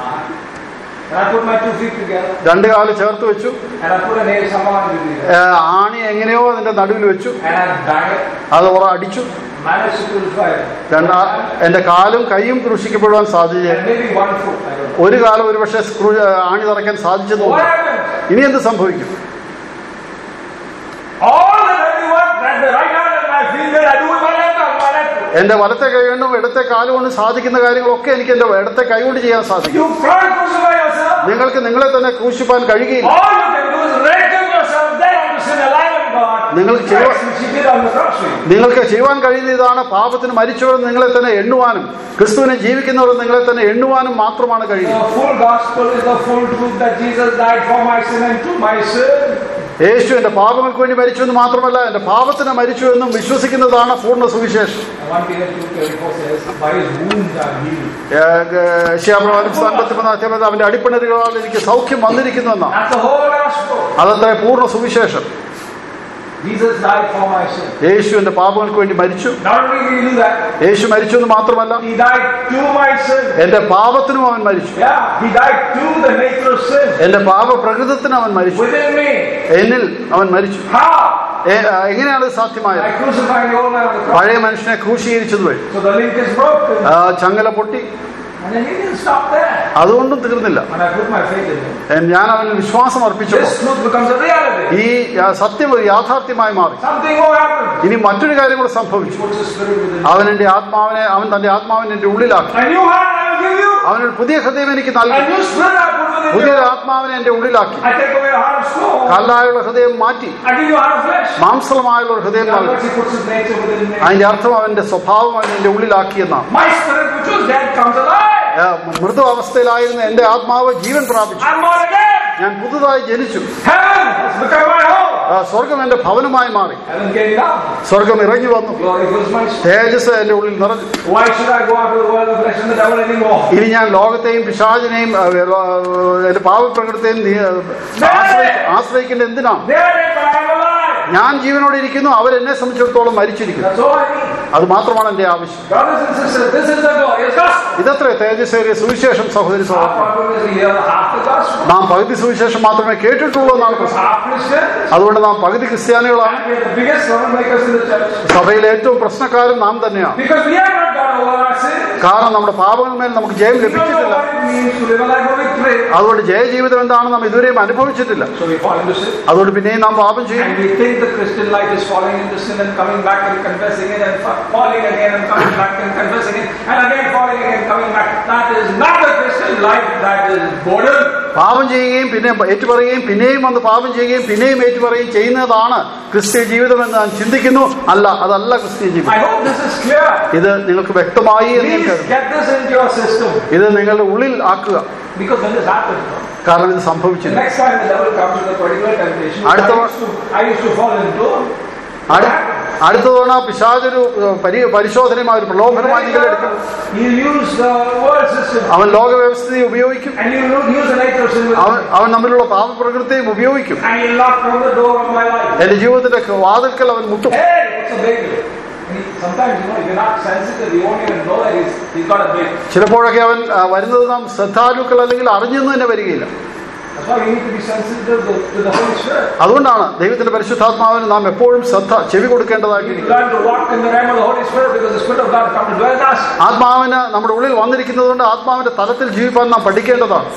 And I put my two feet together രണ്ട് കാല് ചേർത്ത് വെച്ചു and I put a nail somewhere in between. ആ, ആണി എങ്ങനെയോ അതിന്റെ നടുവിൽ വെച്ചു And I bang it. അത് ഉറ അടിച്ചു Managed to crucify it. രണ്ടാ എന്റെ കാലും കൈയും ക്രൂശിക്കപ്പെടുവാൻ സാധ്യത And maybe one foot. I don't know. ഒരു കാലം ഒരു പക്ഷേ സ്ക്രൂ ആണി തറയ്ക്കാൻ സാധിച്ചെന്ന് What തോന്നുന്നു happens? ഇനി എന്ത് സംഭവിക്കും All the heavy work that the right hand and my finger I do with my left hand, my left foot. എന്റെ വലത്തെ കൈ കൊണ്ടും ഇടത്തെ കാല് കൊണ്ടും സാധിക്കുന്ന കാര്യങ്ങളൊക്കെ എനിക്ക് എന്റെ ഇടത്തെ കൈ കൊണ്ട് ചെയ്യാൻ സാധിക്കും You can't crucify yourself. നിങ്ങൾക്ക് നിങ്ങളെ തന്നെ ക്രൂശിപ്പാൻ കഴിയുകയില്ല All you can do is reckon yourself dead unto sin, alive in God. നിങ്ങൾക്ക് That's ചെയ്യുവാൻ what she did on the cross for you. നിങ്ങൾക്ക് ചെയ്യുവാൻ കഴിയുന്ന ഇതാണ് പാപത്തിന് മരിച്ചവർ നിങ്ങളെ തന്നെ എണ്ണുവാനും ക്രിസ്തുവിനെ ജീവിക്കുന്നവർ നിങ്ങളെ തന്നെ എണ്ണുവാനും മാത്രമാണ് കഴിയുന്നത് The full gospel is the full truth that Jesus died for my sin and to my sin. യേശു എന്റെ പാപങ്ങൾക്ക് വേണ്ടി മരിച്ചു എന്ന് മാത്രമല്ല എന്റെ പാപത്തിന് മരിച്ചു എന്നും വിശ്വസിക്കുന്നതാണ് പൂർണ്ണ സുവിശേഷം And 1 Peter 2.34 says, by his wounds I'm healed. ഏഷ്യാപ്രവാചകം അൻപത്തിമൂന്ന് അധ്യാപനം അവന്റെ അടിപ്പിണരുകളാൽ എനിക്ക് സൗഖ്യം വന്നിരിക്കുന്നു എന്നാണ് That's the whole gospel. അതത്ര പൂർണ്ണ സുവിശേഷം Jesus died for my sin. യേശു എന്റെ പാപങ്ങൾക്ക് വേണ്ടി മരിച്ചു Not only did he do that, യേശു മരിച്ചു എന്ന് മാത്രമല്ല he died to my sin. എന്റെ പാപത്തിനും അവൻ മരിച്ചു Yeah, he died to the nature of sin എന്റെ പാപപ്രകൃതത്തിന് അവൻ മരിച്ചു within me. എന്നിൽ അവൻ മരിച്ചു How? എ- എങ്ങനെയാണ് ഇത് സാധ്യമായത് By crucifying the old man on the cross. പഴയ മനുഷ്യനെ ക്രൂശീകരിച്ചത് വഴി So the link is broken. ആ, ചങ്ങല പൊട്ടി And then he didn't stop there. അതുകൊണ്ടും തീർന്നില്ല When I put my faith in him, എ- ഞാൻ അവനിൽ വിശ്വാസം അർപ്പിച്ചപ്പോൾ this truth becomes a reality. ഈ ആ, സത്യം ഒരു യാഥാർത്ഥ്യമായി മാറി Something more happens. ഇനി മറ്റൊരു കാര്യം കൂടെ He സംഭവിച്ചു puts his spirit within you. അവൻ എന്റെ ആത്മാവിനെ അവൻ തന്റെ ആത്മാവിനെ എന്റെ ഉള്ളിലാക്കി A new heart I will give you. അവനൊരു പുതിയ ഹൃദയം എനിക്ക് A നൽകി new spirit I put within പുതിയൊരു you. ആത്മാവിനെ എന്റെ ഉള്ളിലാക്കി I take away a heart of stone. കല്ലായുള്ള ഹൃദയം മാറ്റി I give you a heart of flesh. മാംസമായുള്ള ഒരു ഹൃദയം In other നൽകി words, he puts his nature within me. അതിന്റെ അർത്ഥം അവന്റെ സ്വഭാവം അവൻ എന്റെ ഉള്ളിലാക്കി എന്നാണ് My spirit, which was dead, comes alive. ആ, മൃദു അവസ്ഥയിലായിരുന്ന എന്റെ ആത്മാവ് ജീവൻ പ്രാപിച്ചു I'm born again. ഞാൻ പുതുതായി ജനിച്ചു Heaven has become my home. ആ, സ്വർഗം എന്റെ ഭവനമായി മാറി Heaven came down. സ്വർഗം ഇറങ്ങി വന്നു Glory fills my spirit. തേജസ് എന്റെ ഉള്ളിൽ നിറഞ്ഞു Why should I go out to the world of flesh and the devil anymore? ഇനി ഞാൻ ലോകത്തെയും പിശാചിനെയും ആ, ആ, എന്റെ പാവപ്രകൃതത്തെയും നീ- ആശ്രയി- ആശ്രയിക്കേണ്ട എന്തിനാണ് They are dead, but I am alive. ഞാൻ ജീവനോടെ ഇരിക്കുന്നു അവരെന്നെ സംബന്ധിച്ചിടത്തോളം മരിച്ചിരിക്കുന്നു That's all I need. അത് മാത്രമാണ് എന്റെ ആവശ്യം Brothers and sisters, this is the glorious gospel. ഇതത്രേ തേജസ്സേറിയ സുവിശേഷം സഹോദരി Our സഹോദരൻ problem is we hear half the gospel. നാം പകുതി സുവിശേഷം മാത്രമേ കേട്ടിട്ടുള്ളൂ എന്നാണ് പ്രശ്നം Half Christians. അതുകൊണ്ട് നാം പകുതി ക്രിസ്ത്യാനികളാണ് We are the biggest troublemakers in the church. സഭയിലെ ഏറ്റവും പ്രശ്നക്കാരൻ നാം തന്നെയാണ് Because we have not got over our sin. കാരണം നമ്മുടെ പാപങ്ങളുമേൽ നമുക്ക് ജയം We don't know ലഭിച്ചിട്ടില്ല what it means to live a life of victory. അതുകൊണ്ട് ജയജീവിതം എന്താണെന്ന് നാം ഇതുവരെയും അനുഭവിച്ചിട്ടില്ല So we fall into sin. അതുകൊണ്ട് പിന്നെയും നാം പാപം ചെയ്യും And we think the Christian life is falling into sin and coming back and confessing it and fa- falling again and coming back and confessing it and again falling again coming back. That is not the Christian life. That is boredom. പാപം ചെയ്യുകയും പിന്നെ ഏറ്റുപറയുകയും പിന്നെയും വന്ന് പാപം ചെയ്യുകയും പിന്നെയും ഏറ്റുപറയുകയും ചെയ്യുന്നതാണ് ക്രിസ്ത്യ ജീവിതം എന്ന് ഞാൻ ചിന്തിക്കുന്നു അല്ല അതല്ല ക്രിസ്ത്യ ജീവിതം I hope this is clear. ഇത് നിങ്ങൾക്ക് വ്യക്തമായി എന്ന് ഞാൻ Please കരുതുന്നു get this into your system. ഇത് നിങ്ങളുടെ ഉള്ളിൽ ആക്കുക Because when this happens, no? കാരണം ഇത് the സംഭവിച്ചില്ല next time the devil comes with a particular temptation, I അടുത്ത used, to, I used to fall into. അടു- അടുത്ത തവണ പിശാചൊരു ഏഹ്, പരി പരിശോധനയുമായി ഒരു പ്രലോഭനമായി നിങ്ങൾ എടുക്കും You use the world system അവൻ ലോക വ്യവസ്ഥയെ ഉപയോഗിക്കും and you use the nature of sin with അവൻ അവൻ തമ്മിലുള്ള പാപപ്രകൃതിയും ഉപയോഗിക്കും and you lock down the door of my life. എന്റെ ജീവിതത്തിന്റെ വാതിൽക്കൽ അവൻ മുട്ടും Hey, what's a big deal? And he- Sometimes, you know, if you're not sensitive, you won't even know that he's, he's got a big. ചിലപ്പോഴൊക്കെ അവൻ ആ, വരുന്നത് നാം ശ്രദ്ധാലുക്കൾ അല്ലെങ്കിൽ അറിഞ്ഞെന്ന് തന്നെ വരികയില്ല That's why you need to be sensitive to, to the Holy Spirit. അതുകൊണ്ടാണ് ദൈവത്തിന്റെ പരിശുദ്ധാത്മാവിന് നാം എപ്പോഴും ശ്രദ്ധ ചെവി You need to കൊടുക്കേണ്ടതായിട്ടിരിക്കുന്നത് learn to walk in the realm of the Holy Spirit because the Spirit of God come to dwell in us. ആത്മാവിന് നമ്മുടെ ഉള്ളിൽ വന്നിരിക്കുന്നതുകൊണ്ട് ആത്മാവിന്റെ തലത്തിൽ ജീവിപ്പാൻ നാം പഠിക്കേണ്ടതാണ്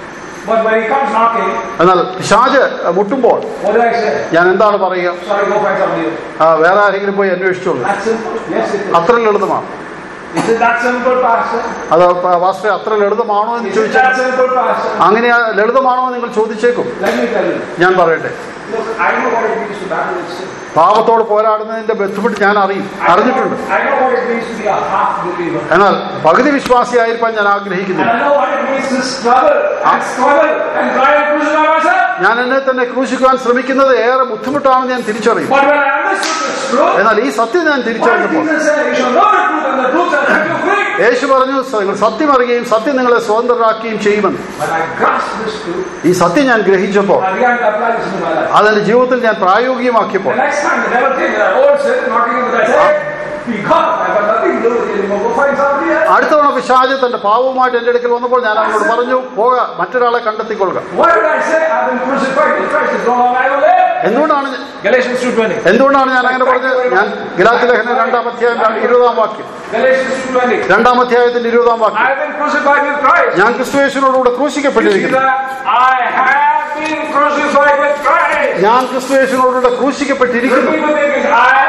But when he comes knocking, എന്നാൽ പിശാജ് മുട്ടുമ്പോൾ what do I say? ഞാൻ എന്താണ് പറയുക Sorry, go find somebody else. ആ, വേറെ ആരെങ്കിലും പോയി അന്വേഷിച്ചോളൂ That's simple. Yes, it is. അത്ര ലളിതമാണ് Is it that simple, Pastor? അത് വാസ്തവ അത്ര ലളിതമാണോ എന്ന് Is it ചോദിച്ചാൽ that simple, Pastor? അങ്ങനെ ലളിതമാണോ എന്ന് നിങ്ങൾ ചോദിച്ചേക്കും Let me tell you. ഞാൻ പറയട്ടെ Look, I know what it means to battle with sin. പാപത്തോട് പോരാടുന്നതിന്റെ ബുദ്ധിമുട്ട് ഞാൻ അറിയും I know, അറിഞ്ഞിട്ടുണ്ട് I know what it means to be a half believer. എന്നാൽ പകുതി വിശ്വാസിയായിരിക്കാൻ ഞാൻ And ആഗ്രഹിക്കുന്നില്ല I know what it means to struggle and struggle and try and crucify myself. ഞാൻ എന്നെ തന്നെ ക്രൂശിക്കുവാൻ ശ്രമിക്കുന്നത് ഏറെ ബുദ്ധിമുട്ടാണെന്ന് ഞാൻ തിരിച്ചറിയും But when I understood this truth, എന്നാൽ ഈ സത്യം ഞാൻ what did തിരിച്ചറിഞ്ഞപ്പോൾ Jesus say? You shall know the truth and the truth shall set you free. യേശു പറഞ്ഞു "സ- നിങ്ങൾ സത്യം അറിയുകയും സത്യം നിങ്ങളെ സ്വതന്ത്രരാക്കുകയും ചെയ്യുമെന്ന് When I grasped this truth, ഈ സത്യം ഞാൻ ഗ്രഹിച്ചപ്പോൾ I began to apply this in my life. അതെന്റെ ജീവിതത്തിൽ ഞാൻ പ്രായോഗികമാക്കിയപ്പോൾ The next time the devil came with that old sin, knocking into the head, he got, I got nothing to do with it anymore. Go find somebody else. അടുത്ത തവണ പിശാജ് തന്റെ പാവവുമായിട്ട് എന്റെ അടുക്കൽ വന്നപ്പോൾ ഞാൻ അവനോട് പറഞ്ഞു പോക മറ്റൊരാളെ കണ്ടെത്തിക്കൊള്ളുക What did I say? I've been crucified with Christ. It's no longer I who live. എന്തുകൊണ്ടാണ് ഞാൻ- Galatians 2.20. എന്തുകൊണ്ടാണ് ഞാൻ അങ്ങനെ പറഞ്ഞത് ഞാൻ ഗലാത്തി ലേഖനം രണ്ടാം അധ്യായം രണ്ട് ഇരുപതാം വാക്യം Galatians 2.20. രണ്ടാം അധ്യായത്തിന്റെ ഇരുപതാം വാക്യം I have been crucified with Christ. ഞാൻ ക്രിസ്തുയേശുവിനോടുകൂടെ You see ക്രൂശിക്കപ്പെട്ടിരിക്കുന്നു that? I have been crucified with Christ. ഞാൻ ക്രിസ്തുയേശുവിനോടുകൂടെ ക്രൂശിക്കപ്പെട്ടിരിക്കുന്നു Repeat with me, please. I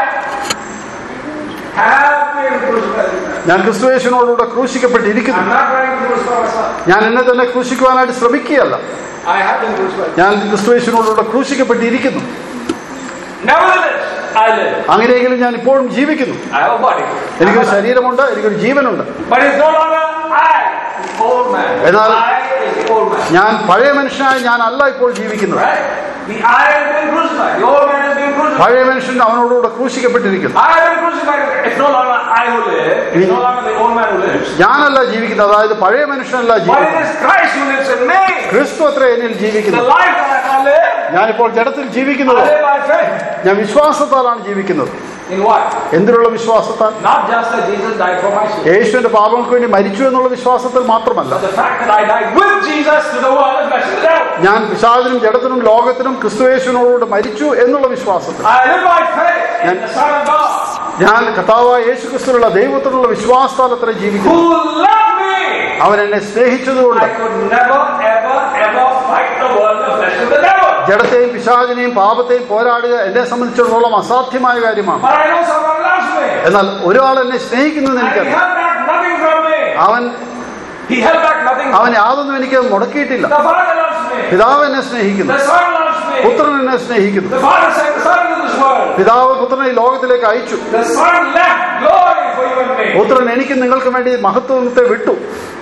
have been crucified with Christ. ഞാൻ ക്രിസ്തുയേശുവിനോടുകൂടെ ക്രൂശിക്കപ്പെട്ടിരിക്കുന്നു I'm not trying to crucify myself. ഞാൻ എന്നെ തന്നെ ക്രൂശിക്കുവാനായിട്ട് ശ്രമിക്കുകയല്ല I have been crucified. ഞാൻ ക്രിസ്തുയേശുവിനോടുകൂടെ ക്രൂശിക്കപ്പെട്ടിരിക്കുന്നു Nevertheless, I live. അങ്ങനെയെങ്കിലും ഞാൻ ഇപ്പോഴും ജീവിക്കുന്നു I have a body. എനിക്കൊരു ശരീരമുണ്ട് എനിക്കൊരു ജീവനുണ്ട് But it's no longer I, it's old man. എന്നാൽ- I is the old man. ഞാൻ പഴയ മനുഷ്യനായി ഞാൻ അല്ല ഇപ്പോൾ ജീവിക്കുന്നത് Right? The I has been crucified. The old man has been crucified. പഴയ മനുഷ്യൻ അവനോടുകൂടെ ക്രൂശിക്കപ്പെട്ടിരിക്കുന്നു I have been crucified. It's no longer I who live. It's no longer the old man who lives. ഞാനല്ല ജീവിക്കുന്നത് അതായത് പഴയ മനുഷ്യനല്ല But it ജീവിക്കുന്നത് is Christ who lives in me. ക്രിസ്തു അത്ര എന്നിൽ The ജീവിക്കുന്നത് life that I live, ഞാനിപ്പോൾ ജഡത്തിൽ I ജീവിക്കുന്നത് live by faith. ഞാൻ വിശ്വാസത്താലാണ് ജീവിക്കുന്നത് In what? എന്തിനുള്ള വിശ്വാസത്താൽ Not just that Jesus died for my sin. യേശുവിന്റെ പാപങ്ങൾക്ക് വേണ്ടി മരിച്ചു എന്നുള്ള വിശ്വാസത്തിൽ മാത്രമല്ല But the fact that I died with Jesus to the world and flesh to the devil. ഞാൻ പിശാചിനും ജഡത്തിനും ലോകത്തിനും ക്രിസ്തു യേശുവിനോട് മരിച്ചു എന്നുള്ള വിശ്വാസത്തിൽ I live by faith in the Son of God ഞാൻ കർത്താവായ യേശു ക്രിസ്തുവിനുള്ള ദൈവത്തിനുള്ള വിശ്വാസത്താൽ അത്ര ജീവിക്കുന്നു who loved me. അവൻ എന്നെ സ്നേഹിച്ചതുകൊണ്ട് I could never, ever, ever fight the world, the flesh of the devil. ജഡത്തെയും പിശാചിനെയും പാപത്തെയും പോരാടുക എന്നെ സംബന്ധിച്ചിടത്തോളം അസാധ്യമായ കാര്യമാണ് But I know someone loves me. എന്നാൽ ഒരാൾ എന്നെ സ്നേഹിക്കുന്നു എന്ന് And he എനിക്കറിയാം held back nothing from me. അവൻ He held back nothing from അവൻ me. യാതൊന്നും എനിക്ക് മുടക്കിയിട്ടില്ല The Father loves me. പിതാവ് എന്നെ സ്നേഹിക്കുന്നു The Son loves me. പുത്രൻ എന്നെ സ്നേഹിക്കുന്നു The Father sent the Son into this world. പിതാവ് പുത്രനെ ഈ ലോകത്തിലേക്ക് അയച്ചു The Son left glory for you and me. പുത്രൻ എനിക്ക് നിങ്ങൾക്ക് വേണ്ടി മഹത്വത്തെ വിട്ടു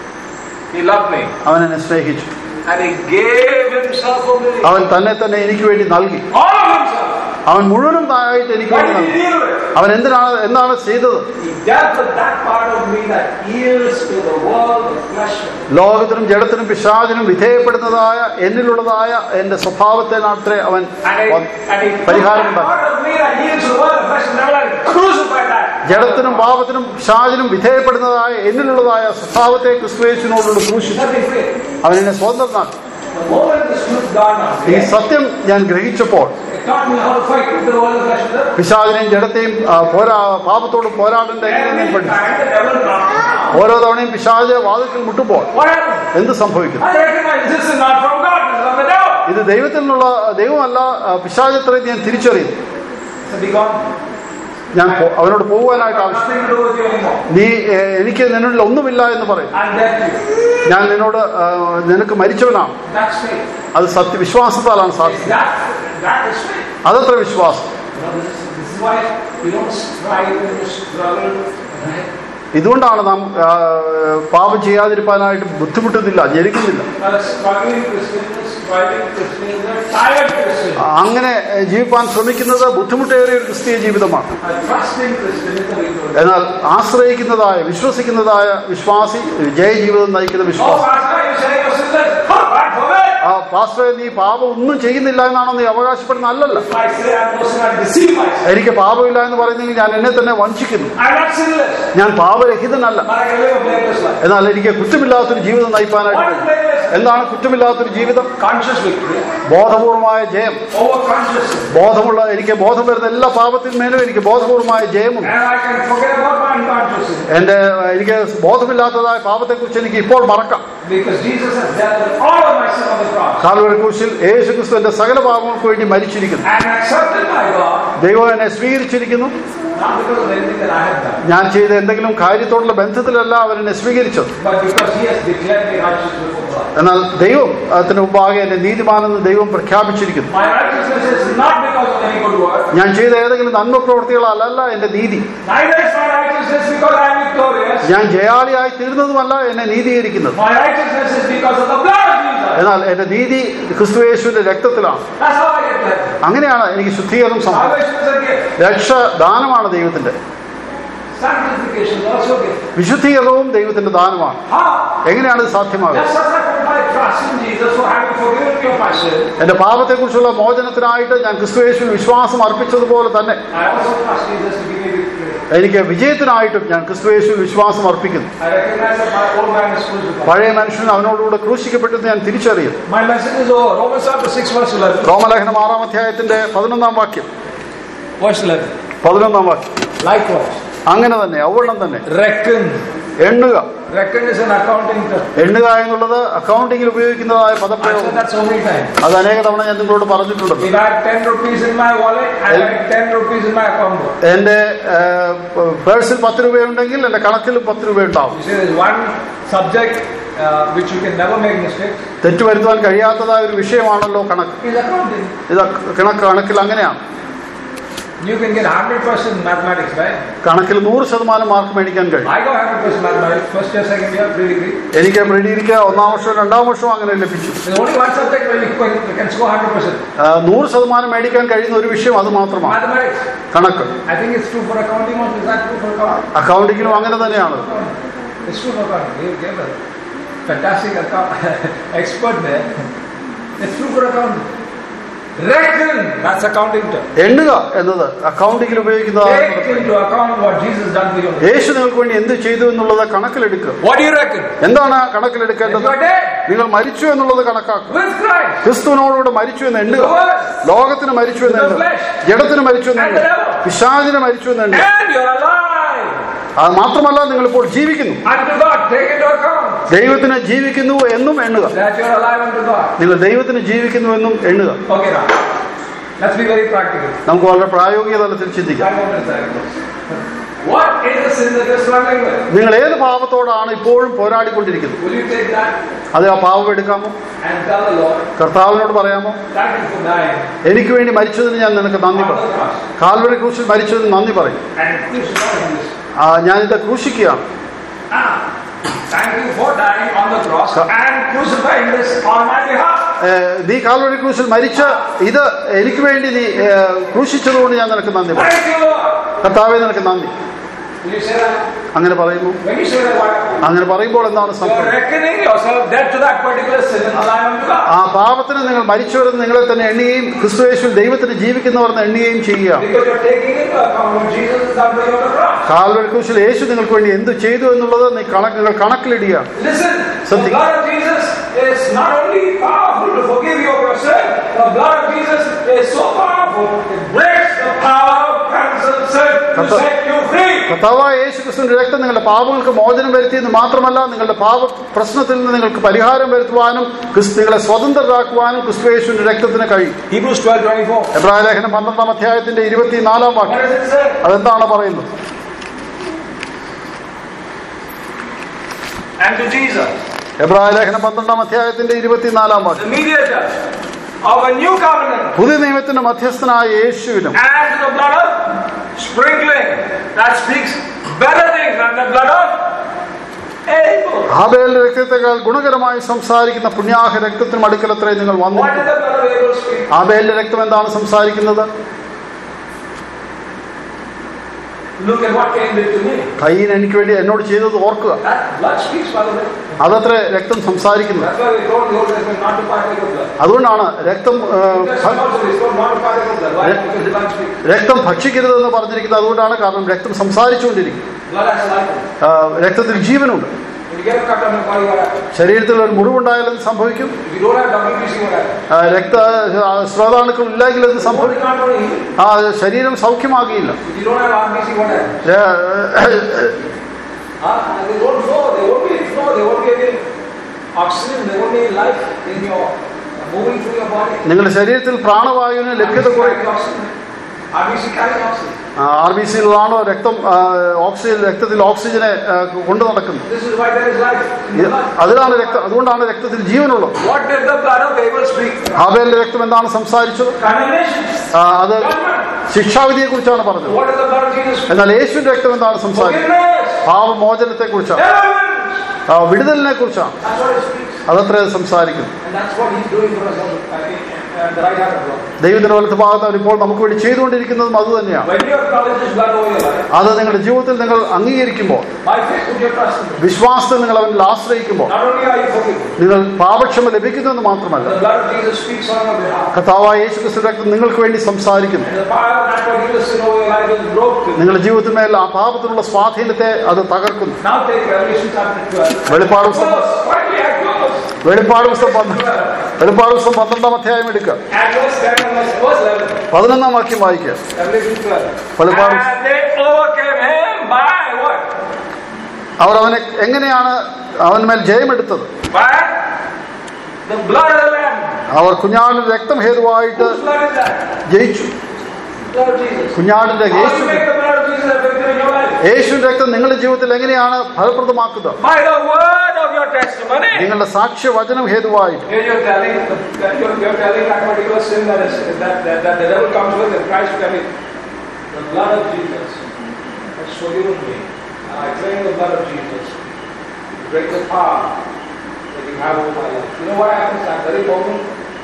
He loved me. അവൻ എന്നെ സ്നേഹിച്ചു And he gave himself for me. അവൻ തന്നെ തന്നെ എനിക്ക് വേണ്ടി നൽകി All of himself. അവൻ മുഴുവനും താഴായിട്ട് എനിക്ക് What വേണ്ടി did he നൽകി deal with? അവൻ എന്തിനാണ് എന്താണ് ചെയ്തത് He dealt with that part of me that yields to the world of flesh. ലോകത്തിനും ജഡത്തിനും പിശാചിനും വിധേയപ്പെടുന്നതായ എന്നിലുള്ളതായ എന്റെ സ്വഭാവത്തെ മാത്രമേ അവൻ And he, and he took that പരിഹാരം ഉണ്ടാക്കി part of me that yields to the world of flesh and never let it crucify that. ജഡത്തിനും പാപത്തിനും ഷാജിനും വിധേയപ്പെടുന്നതായ എന്നിലുള്ളതായ സ്വഭാവത്തെ ക്രിസ്തുവേശുവിനോടുള്ള ക്രൂശിച്ചു Let me say, അവൻ എന്നെ സ്വതന്ത്രനാക്കി the moment this truth dawned on ഈ me, സത്യം ഞാൻ ഗ്രഹിച്ചപ്പോൾ it taught me how to fight with the world of flesh and blood. പിശാചിനെയും ജഡത്തെയും ആ, പോരാ പാപത്തോട് പോരാടേണ്ട എങ്ങനെ ഞാൻ Every പഠിച്ചു time the devil knocked me down. ഓരോ തവണയും പിശാച് വാതിൽക്കൽ മുട്ടുമ്പോൾ What happened? എന്ത് സംഭവിക്കുന്നു I recognize this is not from God, this is from the devil. ഇത് ദൈവത്തിൽ നിന്നുള്ള ദൈവമല്ല ആ, പിശാചത്രയെ ഞാൻ തിരിച്ചറിയുന്നു So be gone. ഞാൻ പോ- അവനോട് പോകുവാനായിട്ട് I have ആവശ്യം nothing to do with you anymore. നീ ഏ, എനിക്ക് നിന്നിൽ ഒന്നുമില്ല എന്ന് പറയും I'm dead to you. ഞാൻ നിന്നോട് ആ, നിനക്ക് മരിച്ചവനാണ് That's faith. അത് സത്യ വിശ്വാസത്താലാണ് സാധിക്കുന്നത് That, that is faith. അതത്ര വിശ്വാസം You know, this, is, this is why you don't strive and you struggle. Right? ഇതുകൊണ്ടാണ് നാം ആ, പാപം ചെയ്യാതിരിക്കാനായിട്ട് ബുദ്ധിമുട്ടുന്നില്ല ജനിക്കുന്നില്ല But a struggling Christian, a striving Christian, is a tired Christian. അങ്ങനെ ഏ, ജീവിപ്പാൻ ശ്രമിക്കുന്നത് ബുദ്ധിമുട്ടേറിയ ഒരു ക്രിസ്തീയ ജീവിതമാണ് A trusting Christian is the victor. എന്നാൽ ആശ്രയിക്കുന്നതായ വിശ്വസിക്കുന്നതായ വിശ്വാസി ജയജീവിതം നയിക്കുന്ന Oh, വിശ്വാസം Pastor, you say you're sinless. Oh, God forbid. ആ പാസ്റ്ററെ നീ പാപം ഒന്നും ചെയ്യുന്നില്ല എന്നാണോ നീ അവകാശപ്പെടുന്ന അല്ലല്ല If I say I'm no sin, I deceive myself. എനിക്ക് പാപമില്ല എന്ന് പറയുന്നെങ്കിൽ ഞാൻ എന്നെ തന്നെ വഞ്ചിക്കുന്നു I'm not sinless, ഞാൻ പാപരഹിതനല്ല but I can live a blameless life. എന്നാൽ എനിക്ക് കുറ്റമില്ലാത്തൊരു ജീവിതം നയിപ്പാനായിട്ട് What is കഴിയും. blameless? എന്താണ് കുറ്റമില്ലാത്തൊരു ജീവിതം Conscious victory ബോധപൂർവമായ ജയം over conscious sin. ബോധമുള്ള എനിക്ക് ബോധം വരുന്ന എല്ലാ പാപത്തിന്മേലും എനിക്ക് ബോധപൂർവമായ ജയമുണ്ട് And I can forget about my unconscious sin. എന്റെ എനിക്ക് ബോധമില്ലാത്തതായ പാപത്തെക്കുറിച്ച് എനിക്ക് ഇപ്പോൾ മറക്കാം Because Jesus has dealt with all of my sin on the cross. Calvary ക്രൂശിൽ യേശു ക്രിസ്തു എന്റെ സകല പാപങ്ങൾക്ക് വേണ്ടി മരിച്ചിരിക്കുന്നു And accepted by God, ദൈവം എന്നെ സ്വീകരിച്ചിരിക്കുന്നു not because of anything that I have done, ഞാൻ ചെയ്ത എന്തെങ്കിലും കാര്യത്തോടുള്ള ബന്ധത്തിലല്ല അവൻ എന്നെ സ്വീകരിച്ചത് but because He has declared me righteous before God. എന്നാൽ ദൈവം അതിന് മുമ്പാകെ എന്നെ നീതിമാനെന്ന് ദൈവം പ്രഖ്യാപിച്ചിരിക്കുന്നു My righteousness is not because of any good work. ഞാൻ ചെയ്ത ഏതെങ്കിലും നന്മ പ്രവൃത്തികളല്ല എന്റെ നീതി Neither is my righteousness because I am victorious. ഞാൻ ജയാളിയായി തീർന്നതുമല്ല എന്നെ നീതീകരിക്കുന്നത് My righteousness is because of the blood of Jesus. എന്നാൽ എന്റെ നീതി ക്രിസ്തുയേശുവിന്റെ രക്തത്തിലാണ് That's how I get that. അങ്ങനെയാണ് എനിക്ക് ശുദ്ധീകരണം സംഭവിച്ചത് Salvation is a gift. രക്ഷ ദാനമാണ് ദൈവത്തിന്റെ Sanctification is also a gift. വിശുദ്ധീകരണവും ദൈവത്തിന്റെ ദാനമാണ് How? എങ്ങനെയാണ് ഇത് സാധ്യമാകുന്നത് Just as I put my trust in Jesus for having forgiven me of my sin, എന്റെ പാപത്തെക്കുറിച്ചുള്ള മോചനത്തിനായിട്ട് ഞാൻ ക്രിസ്തുയേശുവിൽ വിശ്വാസം അർപ്പിച്ചതുപോലെ തന്നെ I also trust Jesus to give me victory. എനിക്ക് വിജയത്തിനായിട്ടും ഞാൻ ക്രിസ്തുയേശുവിൽ വിശ്വാസം അർപ്പിക്കുന്നു I recognize that my old man is crucified. പഴയ മനുഷ്യൻ അവനോടുകൂടെ ക്രൂശിക്കപ്പെട്ടെന്ന് ഞാൻ തിരിച്ചറിയുന്നു My message is over. Romans chapter 6, verse 11. റോമലേഖനം ആറാം അധ്യായത്തിന്റെ പതിനൊന്നാം വാക്യം Verse 11. പതിനൊന്നാം വാക്യം Likewise, അങ്ങനെ തന്നെ ഔവണ്ണം തന്നെ reckon. എണ്ണുക Reckon is an accounting term. എണ്ണുക എന്നുള്ളത് അക്കൗണ്ടിങ്ങിൽ ഉപയോഗിക്കുന്നതായ I said പദപ്രയോഗം that so many times. അത് അനേക തവണ ഞാൻ നിങ്ങളോട് പറഞ്ഞിട്ടുണ്ടല്ലോ If I have 10 rupees in my wallet, I have 10 rupees in my account book. എന്റെ പേഴ്സിൽ പത്ത് രൂപയുണ്ടെങ്കിൽ എന്റെ കണക്കിലും പത്ത് രൂപ ഉണ്ടാവും You see, there's one subject uh, which you can never make mistakes. തെറ്റു വരുത്തുവാൻ കഴിയാത്തതായ ഒരു വിഷയമാണല്ലോ കണക്ക് Is accounting. ഇത് കണക്ക് കണക്കിൽ അങ്ങനെയാണ് You can get 100% in mathematics, right? കണക്കിൽ നൂറ് ശതമാനം മാർക്ക് മേടിക്കാൻ കഴിയും I got 100% mathematics, first year, second year, pre degree. എനിക്ക് പ്രീഡിയിരിക്കുക ഒന്നാം വർഷവും രണ്ടാം വർഷവും അങ്ങനെ ലഭിച്ചു There's only one subject where you can, you can score 100%. ആ, നൂറ് ശതമാനം മേടിക്കാൻ കഴിയുന്ന ഒരു വിഷയം അത് മാത്രമാണ് Mathematics. കണക്ക് I think it's true for accounting also. Is that true for accounting? അക്കൗണ്ടിങ്ങിലും അങ്ങനെ തന്നെയാണ് It's true for accounting. You gave a fantastic account expert there. It's true for accounting. Reckon. That's accounting term. എണ്ണുക എന്നത് അക്കൗണ്ടിങ്ങിൽ ഉപയോഗിക്കുന്നതായ Take പദപ്രയോഗം. into account what Jesus done for you. യേശു നിങ്ങൾക്ക് വേണ്ടി എന്ത് ചെയ്തു എന്നുള്ളത് കണക്കിലെടുക്കുക What do you reckon? എന്താണ് That കണക്കിലെടുക്കേണ്ടത് you are dead നിങ്ങൾ മരിച്ചു എന്നുള്ളത് കണക്കാക്കുക with Christ. ക്രിസ്തുവിനോടുകൂടെ മരിച്ചു എന്ന് The എണ്ണുക world. ലോകത്തിന് മരിച്ചു എന്ന് എണ്ണുക ജഡത്തിന് മരിച്ചു എന്ന് എണ്ണുക പിശാചിന് മരിച്ചു എന്ന് എണ്ണുക And you're alive. അത് മാത്രമല്ല നിങ്ങൾ ഇപ്പോൾ ജീവിക്കുന്നു Unto God. Take into account ദൈവത്തിന് ജീവിക്കുന്നു എന്നും എണ്ണുക that you're alive unto God. നിങ്ങൾ ദൈവത്തിന് ജീവിക്കുന്നു എന്നും എണ്ണുക Okay now. Let's be very practical. നമുക്ക് വളരെ പ്രായോഗിക തലത്തിൽ ചിന്തിക്കാം Five more minutes. What is the sin that you're struggling with? നിങ്ങൾ ഏത് പാപത്തോടാണ് ഇപ്പോഴും പോരാടിക്കൊണ്ടിരിക്കുന്നത് Will you take that അത് ആ പാപം എടുക്കാമോ and tell the Lord, കർത്താവിനോട് പറയാമോ thank you for dying എനിക്ക് വേണ്ടി മരിച്ചതിന് ഞാൻ നിനക്ക് നന്ദി on the പറയും cross കാൽവരി ക്രൂശിൽ മരിച്ചതിന് നന്ദി പറയും and crucifying this. ആ, ഞാനിത് ക്രൂശിക്കുകയാണ് Ah, thank you for dying on the cross and crucifying this on my behalf. ഏ, നീ കാൽവരി ക്രൂശിൽ മരിച്ച ഇത് എനിക്ക് വേണ്ടി നീ ഏ, ക്രൂശിച്ചതുകൊണ്ട് ഞാൻ നിനക്ക് നന്ദി പറയും Thank you, Lord. കർത്താവെ നിനക്ക് നന്ദി Will you say that? അങ്ങനെ പറയുന്നു When you say that, what? അങ്ങനെ പറയുമ്പോൾ എന്താണ് You're സംഭവം reckoning yourself dead to that particular sin and alive unto God. ആ പാപ പാപത്തിന് നിങ്ങൾ മരിച്ചവരെന്ന് നിങ്ങളെ തന്നെ എണ്ണുകയും ക്രിസ്തുവേശുവിൽ ദൈവത്തിന് ജീവിക്കുന്നവരെന്ന് എണ്ണുകയും ചെയ്യുക Because you're taking into account what Jesus has done for you on the cross. Calvary ക്രൂശിൽ യേശു നിങ്ങൾക്ക് വേണ്ടി എന്ത് ചെയ്തു എന്നുള്ളത് നീ കണക്ക് നിങ്ങൾ കണക്കിലിടുക Listen, the Something. blood of Jesus is not only powerful to forgive you of your sin, the blood of Jesus is so powerful, it breaks the power of cancer sin to Kata- set you free. കർത്താവായ യേശു ക്രിസ്തുവിന്റെ രക്തം നിങ്ങളുടെ പാപങ്ങൾക്ക് മോചനം വരുത്തിയെന്ന് മാത്രമല്ല നിങ്ങളുടെ പാപ പ്രശ്നത്തിൽ നിന്ന് നിങ്ങൾക്ക് പരിഹാരം വരുത്തുവാനും ക്രിസ്തു നിങ്ങളെ സ്വതന്ത്രരാക്കുവാനും ക്രിസ്തു യേശുവിന്റെ രക്തത്തിന് കഴിയും Hebrews 12 24. എബ്രായ ലേഖനം പന്ത്രണ്ടാം അധ്യായത്തിന്റെ ഇരുപത്തിനാലാം What വാക്യം does it say? അതെന്താണ് പറയുന്നത് And to Jesus, എബ്രായ ലേഖനം പന്ത്രണ്ടാം അധ്യായത്തിന്റെ ഇരുപത്തിനാലാം വാക്യം the mediator of a new covenant, പുതിയ നിയമത്തിന്റെ മധ്യസ്ഥനായ യേശുവിനും and to the blood of sprinkling that speaks better things than the blood of Abel. ഹാബേലിന്റെ രക്തത്തെക്കാൾ ഗുണകരമായി സംസാരിക്കുന്ന പുണ്യാഹ രക്തത്തിനും അടുക്കലത്രേ നിങ്ങൾ വന്നു What did the blood of Abel speak? ഹാബേലിന്റെ രക്തം എന്താണ് സംസാരിക്കുന്നത് Look at what Cain did to me. കയ്യിൽ എനിക്ക് വേണ്ടി എന്നോട് ചെയ്തത് ഓർക്കുക That blood speaks, by the way. അതത്ര രക്തം സംസാരിക്കുന്നത് That's why we told the Old Testament not to partake of blood. അതുകൊണ്ടാണ് രക്തം ആ, That's ഭ- also we told not to partake of blood. Why? Because blood speaks. രക്തം ഭക്ഷിക്കരുതെന്ന് പറഞ്ഞിരിക്കുന്നത് അതുകൊണ്ടാണ് കാരണം രക്തം സംസാരിച്ചുകൊണ്ടിരിക്കും Blood has life. in it. ആ, രക്തത്തിൽ ജീവനുണ്ട് If you get a cut on your body, what happens? ശരീരത്തിൽ ഒരു മുറിവുണ്ടായാൽ എന്ത് സംഭവിക്കും If you don't have WBC, what happens? ആ, രക്ത ആ, സ്രോതാണുക്കൾ ഇല്ലെങ്കിൽ എന്ത് The body സംഭവിക്കും can't only heal. ആ ശരീരം സൗഖ്യമാകില്ല If you don't have RBC, what happens? ര- Huh? They won't flow. They won't be flow. They won't be any oxygen. They won't be any life in your moving through your body. നിങ്ങളുടെ ശരീരത്തിൽ പ്രാണവായുവിന് ലഭ്യത RBC കുറയും carries oxygen. RBC carries oxygen. R B സിയിലാണോ രക്തം ആ, oxygen രക്തത്തിൽ ഓക്സിജനെ ആ, കൊണ്ടു നടക്കുന്നത് This is why there is life in ഇത് the blood. അതിലാണ് രക്തം അതുകൊണ്ടാണ് രക്തത്തിൽ ജീവനുള്ളത് What did the blood of Abel speak? ഹാബേലിന്റെ രക്തം എന്താണ് സംസാരിച്ചത് Condemnation. ആ, അത് Judgment. ശിക്ഷാവിധിയെ കുറിച്ചാണ് പറഞ്ഞത് What does the blood of Jesus speak? എന്നാൽ യേശുവിന്റെ രക്തം എന്താണ് സംസാരിക്കുന്നത് Forgiveness. പാപമോചനത്തെ കുറിച്ചാണ് Deliverance. വിടുതലിനെ കുറിച്ചാണ് That's what it speaks. അതത്ര അത് സംസാരിക്കുന്നു And that's what he's doing for us on the, uh, in- uh, the right hand of God. ദൈവത്തിന്റെ വലത്ത് ഭാഗത്ത് അവർ ഇപ്പോൾ നമുക്ക് വേണ്ടി ചെയ്തുകൊണ്ടിരിക്കുന്നതും അത് തന്നെയാണ് When you acknowledge his blood over your life, അത് നിങ്ങളുടെ ജീവിതത്തിൽ നിങ്ങൾ അംഗീകരിക്കുമ്പോൾ by faith put your trust in him. വിശ്വാസത്തിൽ നിങ്ങൾ അവനിൽ ആശ്രയിക്കുമ്പോൾ Not only are you forgiven, നിങ്ങൾ പാപക്ഷമ ലഭിക്കുന്നുവെന്ന് മാത്രമല്ല the blood of Jesus speaks on your behalf. കർത്താവായ യേശു ക്രിസ്തു രക്തം നിങ്ങൾക്ക് വേണ്ടി സംസാരിക്കുന്നു And the power of that particular sin over your life is broken. നിങ്ങളുടെ ജീവിതത്തിന്മേൽ ആ പാപത്തിനുള്ള സ്വാധീനത്തെ അത് തകർക്കുന്നു Now take Revelation chapter 12. വെളിപ്പാട് പുസ്തകം Close. Quietly, I close. വെളിപ്പാട് പുസ്തകം പന്ത്ര- വെളിപ്പാട് പുസ്തകം പന്ത്രണ്ടാം അധ്യായം എടുക്കുക And verse 10 and verse verse 11. പതിനൊന്നാം വാക്യം വായിക്കുക Revelation 12. വെളിപ്പാട് And they overcame him by what? അവർ അവനെ എങ്ങനെയാണ് അവന്മേൽ ജയമെടുത്തത് By the blood of the Lamb. അവർ കുഞ്ഞാടിന്റെ രക്തം ഹേതുവായിട്ട് Whose blood is that? ജയിച്ചു Blood of Jesus. കുഞ്ഞാടിന്റെ How do Yeshu you make the blood of Jesus effective in your life? യേശുവിന്റെ രക്തം നിങ്ങളുടെ ജീവിതത്തിൽ എങ്ങനെയാണ് ഫലപ്രദമാക്കുന്നത് By the word of your testimony. നിങ്ങളുടെ സാക്ഷ്യവചനം ഹേതുവായിട്ട് Here you're telling, that you're, you're telling that particular sin that, is, that, that, that the devil comes with, and Christ telling, the blood of Jesus has forgiven me. And I claim the blood of Jesus to break the power that you have over my life. You know what happens at very moment?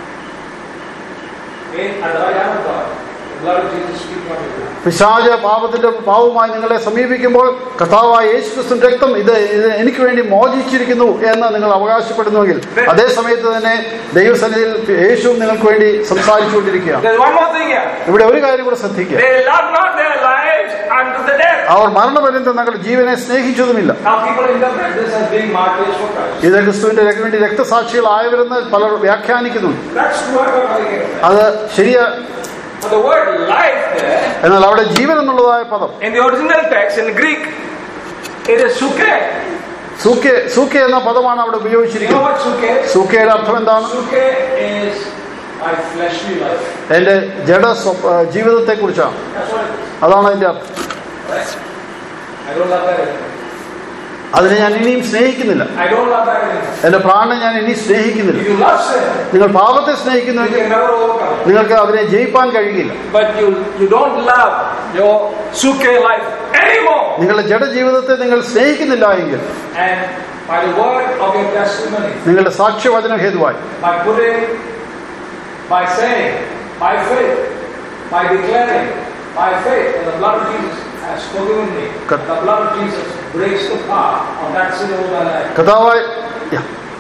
In, at the right hand of God, the blood of Jesus speaking on your behalf. പിശാച പാപത്തിന്റെ പാവമായി നിങ്ങളെ സമീപിക്കുമ്പോൾ കർത്താവായ യേശു ക്രിസ്തു രക്തം ഇത് ഇത് എനിക്ക് വേണ്ടി മോചിച്ചിരിക്കുന്നു എന്ന് നിങ്ങൾ അവകാശപ്പെടുന്നുവെങ്കിൽ അതേ സമയത്ത് തന്നെ ദൈവസന്നിധിയിൽ യേശുവും നിങ്ങൾക്ക് വേണ്ടി സംസാരിച്ചുകൊണ്ടിരിക്കുകയാണ് There's one more thing here. ഇവിടെ ഒരു കാര്യം കൂടെ ശ്രദ്ധിക്കുക They love not their lives unto the death. അവർ മരണപര്യന്തം ഞങ്ങളുടെ ജീവനെ സ്നേഹിച്ചതുമില്ല Now people interpret this as being martyrs for Christ. ഇത് ക്രിസ്തുവിന്റെ രക്തം വേണ്ടി രക്തസാക്ഷികളായവരെന്ന് പലർ വ്യാഖ്യാനിക്കുന്നുണ്ട് That's true. I'm not calling it. അത് ശരിയാ But the word life there, എന്നാൽ അവിടെ ജീവൻ എന്നുള്ളതായ പദം in the original text, in Greek, it is suke. സൂക്കെ സൂക്കെ എന്ന പദമാണ് അവിടെ You know ഉപയോഗിച്ചിരിക്കുന്നത് what suke is? സൂക്കയുടെ അർത്ഥം എന്താണ് Suke is my fleshly life. എന്റെ ജഡ ജീവിതത്തെ കുറിച്ചാണ് That's what it is. അതാണ് അതിന്റെ അർത്ഥം Right? I don't love that anymore. അതിനെ ഞാൻ ഇനിയും സ്നേഹിക്കുന്നില്ല I don't love that anymore. എന്റെ പ്രാണനെ ഞാൻ ഇനി സ്നേഹിക്കുന്നില്ല If you love sin, നിങ്ങൾ പാപത്തെ you സ്നേഹിക്കുന്നുവെങ്കിൽ can never overcome it. നിങ്ങൾക്ക് അതിനെ ജയിപ്പാൻ കഴിയില്ല But you, you don't love your suke life anymore. നിങ്ങളുടെ ജഡജീവിതത്തെ നിങ്ങൾ സ്നേഹിക്കുന്നില്ല എങ്കിൽ And by the word of your testimony, നിങ്ങളുടെ സാക്ഷ്യവചനം ഹേതുവായി by putting, by saying, by faith, by declaring, by faith that the blood of Jesus has forgiven me, Cut. the blood of Jesus breaks the power of that sin over my life. കഥാവായി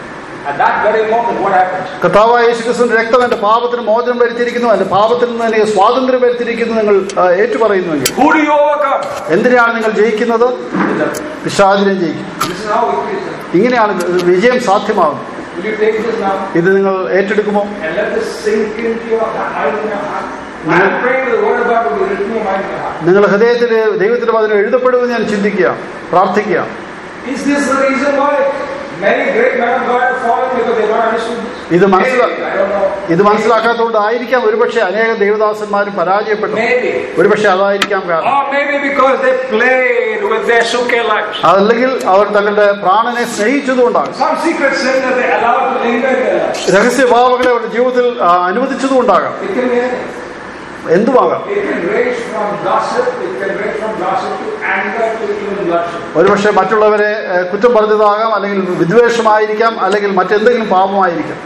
At that very moment, what happens? കർത്താവായ യേശുക്രിസ്തുവിന്റെ രക്തം എന്റെ പാപത്തിന് മോചനം വരുത്തിയിരിക്കുന്നു എന്റെ പാപത്തിൽ നിന്ന് എനിക്ക് സ്വാതന്ത്ര്യം വരുത്തിയിരിക്കുന്നു നിങ്ങൾ ആ, ഏറ്റുപറയുന്നുവെങ്കിൽ Who do you overcome? എന്തിനാണ് നിങ്ങൾ ജയിക്കുന്നത് പിശാചിനെ ജയിക്കും This is how victory is done. ഇങ്ങനെയാണ് വിജയം സാധ്യമാകുന്നത് Will you take this now ഇത് നിങ്ങൾ ഏറ്റെടുക്കുമോ and let this sink into your mind and your heart? I am praying that the word of God will be written in your mind and your heart. നിങ്ങൾ ഹൃദയത്തിൽ ദൈവത്തിന്റെ വചനം എഴുതപ്പെടുമെന്ന് ഞാൻ ചിന്തിക്കുക പ്രാർത്ഥിക്കുക Is this the reason why many great men of God are falling because they don't understood this? ഇത് മനസ്സിലാ- Maybe, I don't know. ഇത് മനസ്സിലാക്കാത്തതുകൊണ്ടായിരിക്കാം ഒരുപക്ഷെ അനേകം ദേവദാസന്മാരും പരാജയപ്പെട്ടു Maybe. ഒരുപക്ഷെ അതായിരിക്കാം കാരണം Or maybe because they played with their suke lives. അതല്ലെങ്കിൽ അവർ തങ്ങളുടെ പ്രാണനെ സ്നേഹിച്ചതുകൊണ്ടാകും Some secret sin that they allowed to linger in their lives. രഹസ്യഭാവങ്ങളെ അവരുടെ ജീവിതത്തിൽ ആ, അനുവദിച്ചതുകൊണ്ടാകാം It can be anything. എന്തുമാകാം It can range from gossip, it can range from gossip to anger to even bloodshed. ഒരുപക്ഷെ മറ്റുള്ളവരെ ഏ, കുറ്റം പറഞ്ഞതാകാം അല്ലെങ്കിൽ വിദ്വേഷമായിരിക്കാം അല്ലെങ്കിൽ മറ്റെന്തെങ്കിലും പാപമായിരിക്കാം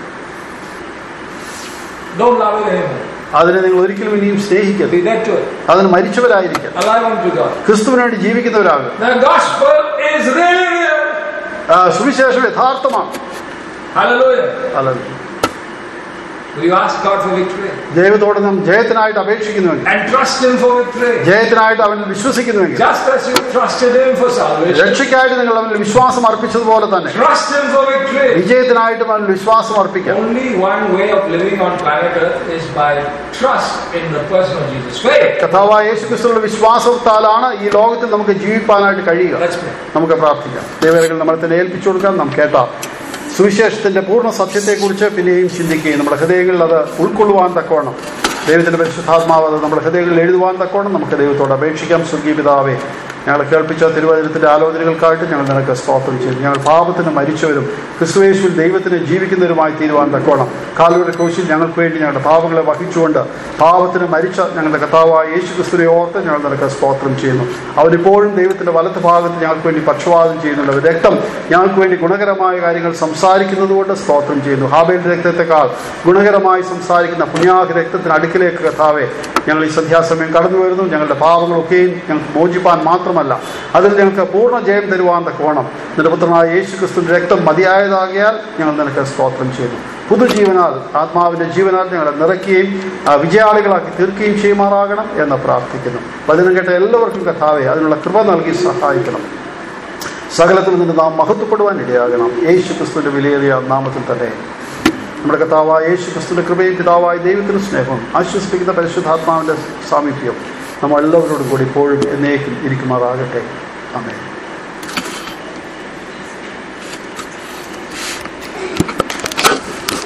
Don't love it anymore. അതിനെ നിങ്ങൾ ഒരിക്കലും ഇനിയും സ്നേഹിക്കരുത് Be dead to it. അതിന് മരിച്ചവരായിരിക്കാം Alive unto God. ക്രിസ്തുവിന് വേണ്ടി ജീവിക്കുന്നവരാകും The gospel is really real. ആ, സുവിശേഷം യഥാർത്ഥമാണ് Hallelujah. അല്ല Will you ask God for victory? ദൈവത്തോട് നാം ജയത്തിനായിട്ട് അപേക്ഷിക്കുന്നുവെങ്കിൽ And trust Him for victory. ജയത്തിനായിട്ട് അവനിൽ വിശ്വസിക്കുന്നുവെങ്കിൽ Just as you trusted Him for salvation, രക്ഷയ്ക്കായിട്ട് നിങ്ങൾ അവനിൽ വിശ്വാസം അർപ്പിച്ചതുപോലെ തന്നെ trust Him for victory. വിജയത്തിനായിട്ടും അവനിൽ വിശ്വാസം അർപ്പിക്കാം Only one way of living on planet Earth is by trust in the person of Jesus. Faith. കഥാവായ യേശുക്രിസ്തുവിന്റെ വിശ്വാസത്താലാണ് ഈ ലോകത്തിൽ നമുക്ക് ജീവിപ്പാനായിട്ട് കഴിയുക Let's pray. നമുക്ക് പ്രാർത്ഥിക്കാം ദൈവങ്ങൾ നമ്മളെ തന്നെ ഏൽപ്പിച്ചു കൊടുക്കാം നാം കേട്ട സുവിശേഷത്തിന്റെ പൂർണ്ണ സത്യത്തെക്കുറിച്ച് പിന്നെയും ചിന്തിക്കുകയും നമ്മുടെ ഹൃദയങ്ങളിൽ അത് ഉൾക്കൊള്ളുവാൻ തക്കവണ്ണം ദൈവത്തിന്റെ പരിശുദ്ധാത്മാവ് അത് നമ്മുടെ ഹൃദയങ്ങളിൽ എഴുതുവാൻ തക്കവണ്ണം നമുക്ക് ദൈവത്തോട് അപേക്ഷിക്കാം സ്വർഗീയ പിതാവേ ഞങ്ങൾ കേൾപ്പിച്ച തിരുവചനത്തിന്റെ ആലോചനകൾക്കായിട്ട് ഞങ്ങൾ നിനക്ക് സ്തോത്രം ചെയ്തു ഞങ്ങൾ പാപത്തിന് മരിച്ചവരും ക്രിസ്തുവേശുവിൽ ദൈവത്തിന് ജീവിക്കുന്നവരുമായി തീരുവാൻ തക്കോണം കാലുകളുടെ ക്രൂശിൽ ഞങ്ങൾക്ക് വേണ്ടി ഞങ്ങളുടെ പാപങ്ങളെ വഹിച്ചുകൊണ്ട് പാപത്തിന് മരിച്ച ഞങ്ങളുടെ കർത്താവായ യേശു ക്രിസ്തുവിനെ ഓർത്ത് ഞങ്ങൾ നിനക്ക് സ്തോത്രം ചെയ്യുന്നു അവരിപ്പോഴും ദൈവത്തിന്റെ വലത്ത് ഭാഗത്ത് ഞങ്ങൾക്ക് വേണ്ടി പക്ഷപാതം ചെയ്യുന്നുണ്ട് അവർ രക്തം ഞങ്ങൾക്ക് വേണ്ടി ഗുണകരമായ കാര്യങ്ങൾ സംസാരിക്കുന്നത് കൊണ്ട് സ്തോത്രം ചെയ്യുന്നു ഹാബേലിന്റെ രക്തത്തെക്കാൾ ഗുണകരമായി സംസാരിക്കുന്ന പുണ്യാഹ രക്തത്തിന് അടുക്കിലേക്ക് കഥാവെ ഞങ്ങൾ ഈ സന്ധ്യാസമയം കടന്നു വരുന്നു ഞങ്ങളുടെ പാപങ്ങളൊക്കെയും ഞങ്ങൾക്ക് മോചിപ്പാൻ മാത്രമല്ല അതിൽ ഞങ്ങൾക്ക് പൂർണ്ണ ജയം തരുവാൻ തക്കോണം നിരപുത്രനായ യേശു ക്രിസ്തുവിന്റെ രക്തം മതിയായതാകിയാൽ ഞങ്ങൾ നിനക്ക് സ്തോത്രം ചെയ്യുന്നു പുതുജീവനാൽ ആത്മാവിന്റെ ജീവനാൽ ഞങ്ങളെ നിറയ്ക്കുകയും ആ, വിജയാളികളാക്കി തീർക്കുകയും ചെയ്യുമാറാകണം എന്ന് പ്രാർത്ഥിക്കുന്നു വചനം കേട്ട എല്ലാവർക്കും കഥാവെ അതിനുള്ള കൃപ നൽകി സഹായിക്കണം സകലത്തിൽ നിന്ന് നാം മഹത്വപ്പെടുവാൻ ഇടയാകണം യേശു ക്രിസ്തുവിന്റെ വിലയേറിയ നാമത്തിൽ തന്നെ നമ്മുടെ കർത്താവായ യേശു ക്രിസ്തുവിന്റെ കൃപയും പിതാവായ ദൈവത്തിന്റെ സ്നേഹവും ആശ്വസിപ്പിക്കുന്ന പരിശുദ്ധാത്മാവിന്റെ സാമീപ്യം നമ്മൾ എല്ലാവരോടും കൂടി ഇപ്പോഴും എന്നേക്കും ഇരിക്കുമാറാകട്ടെ അമേ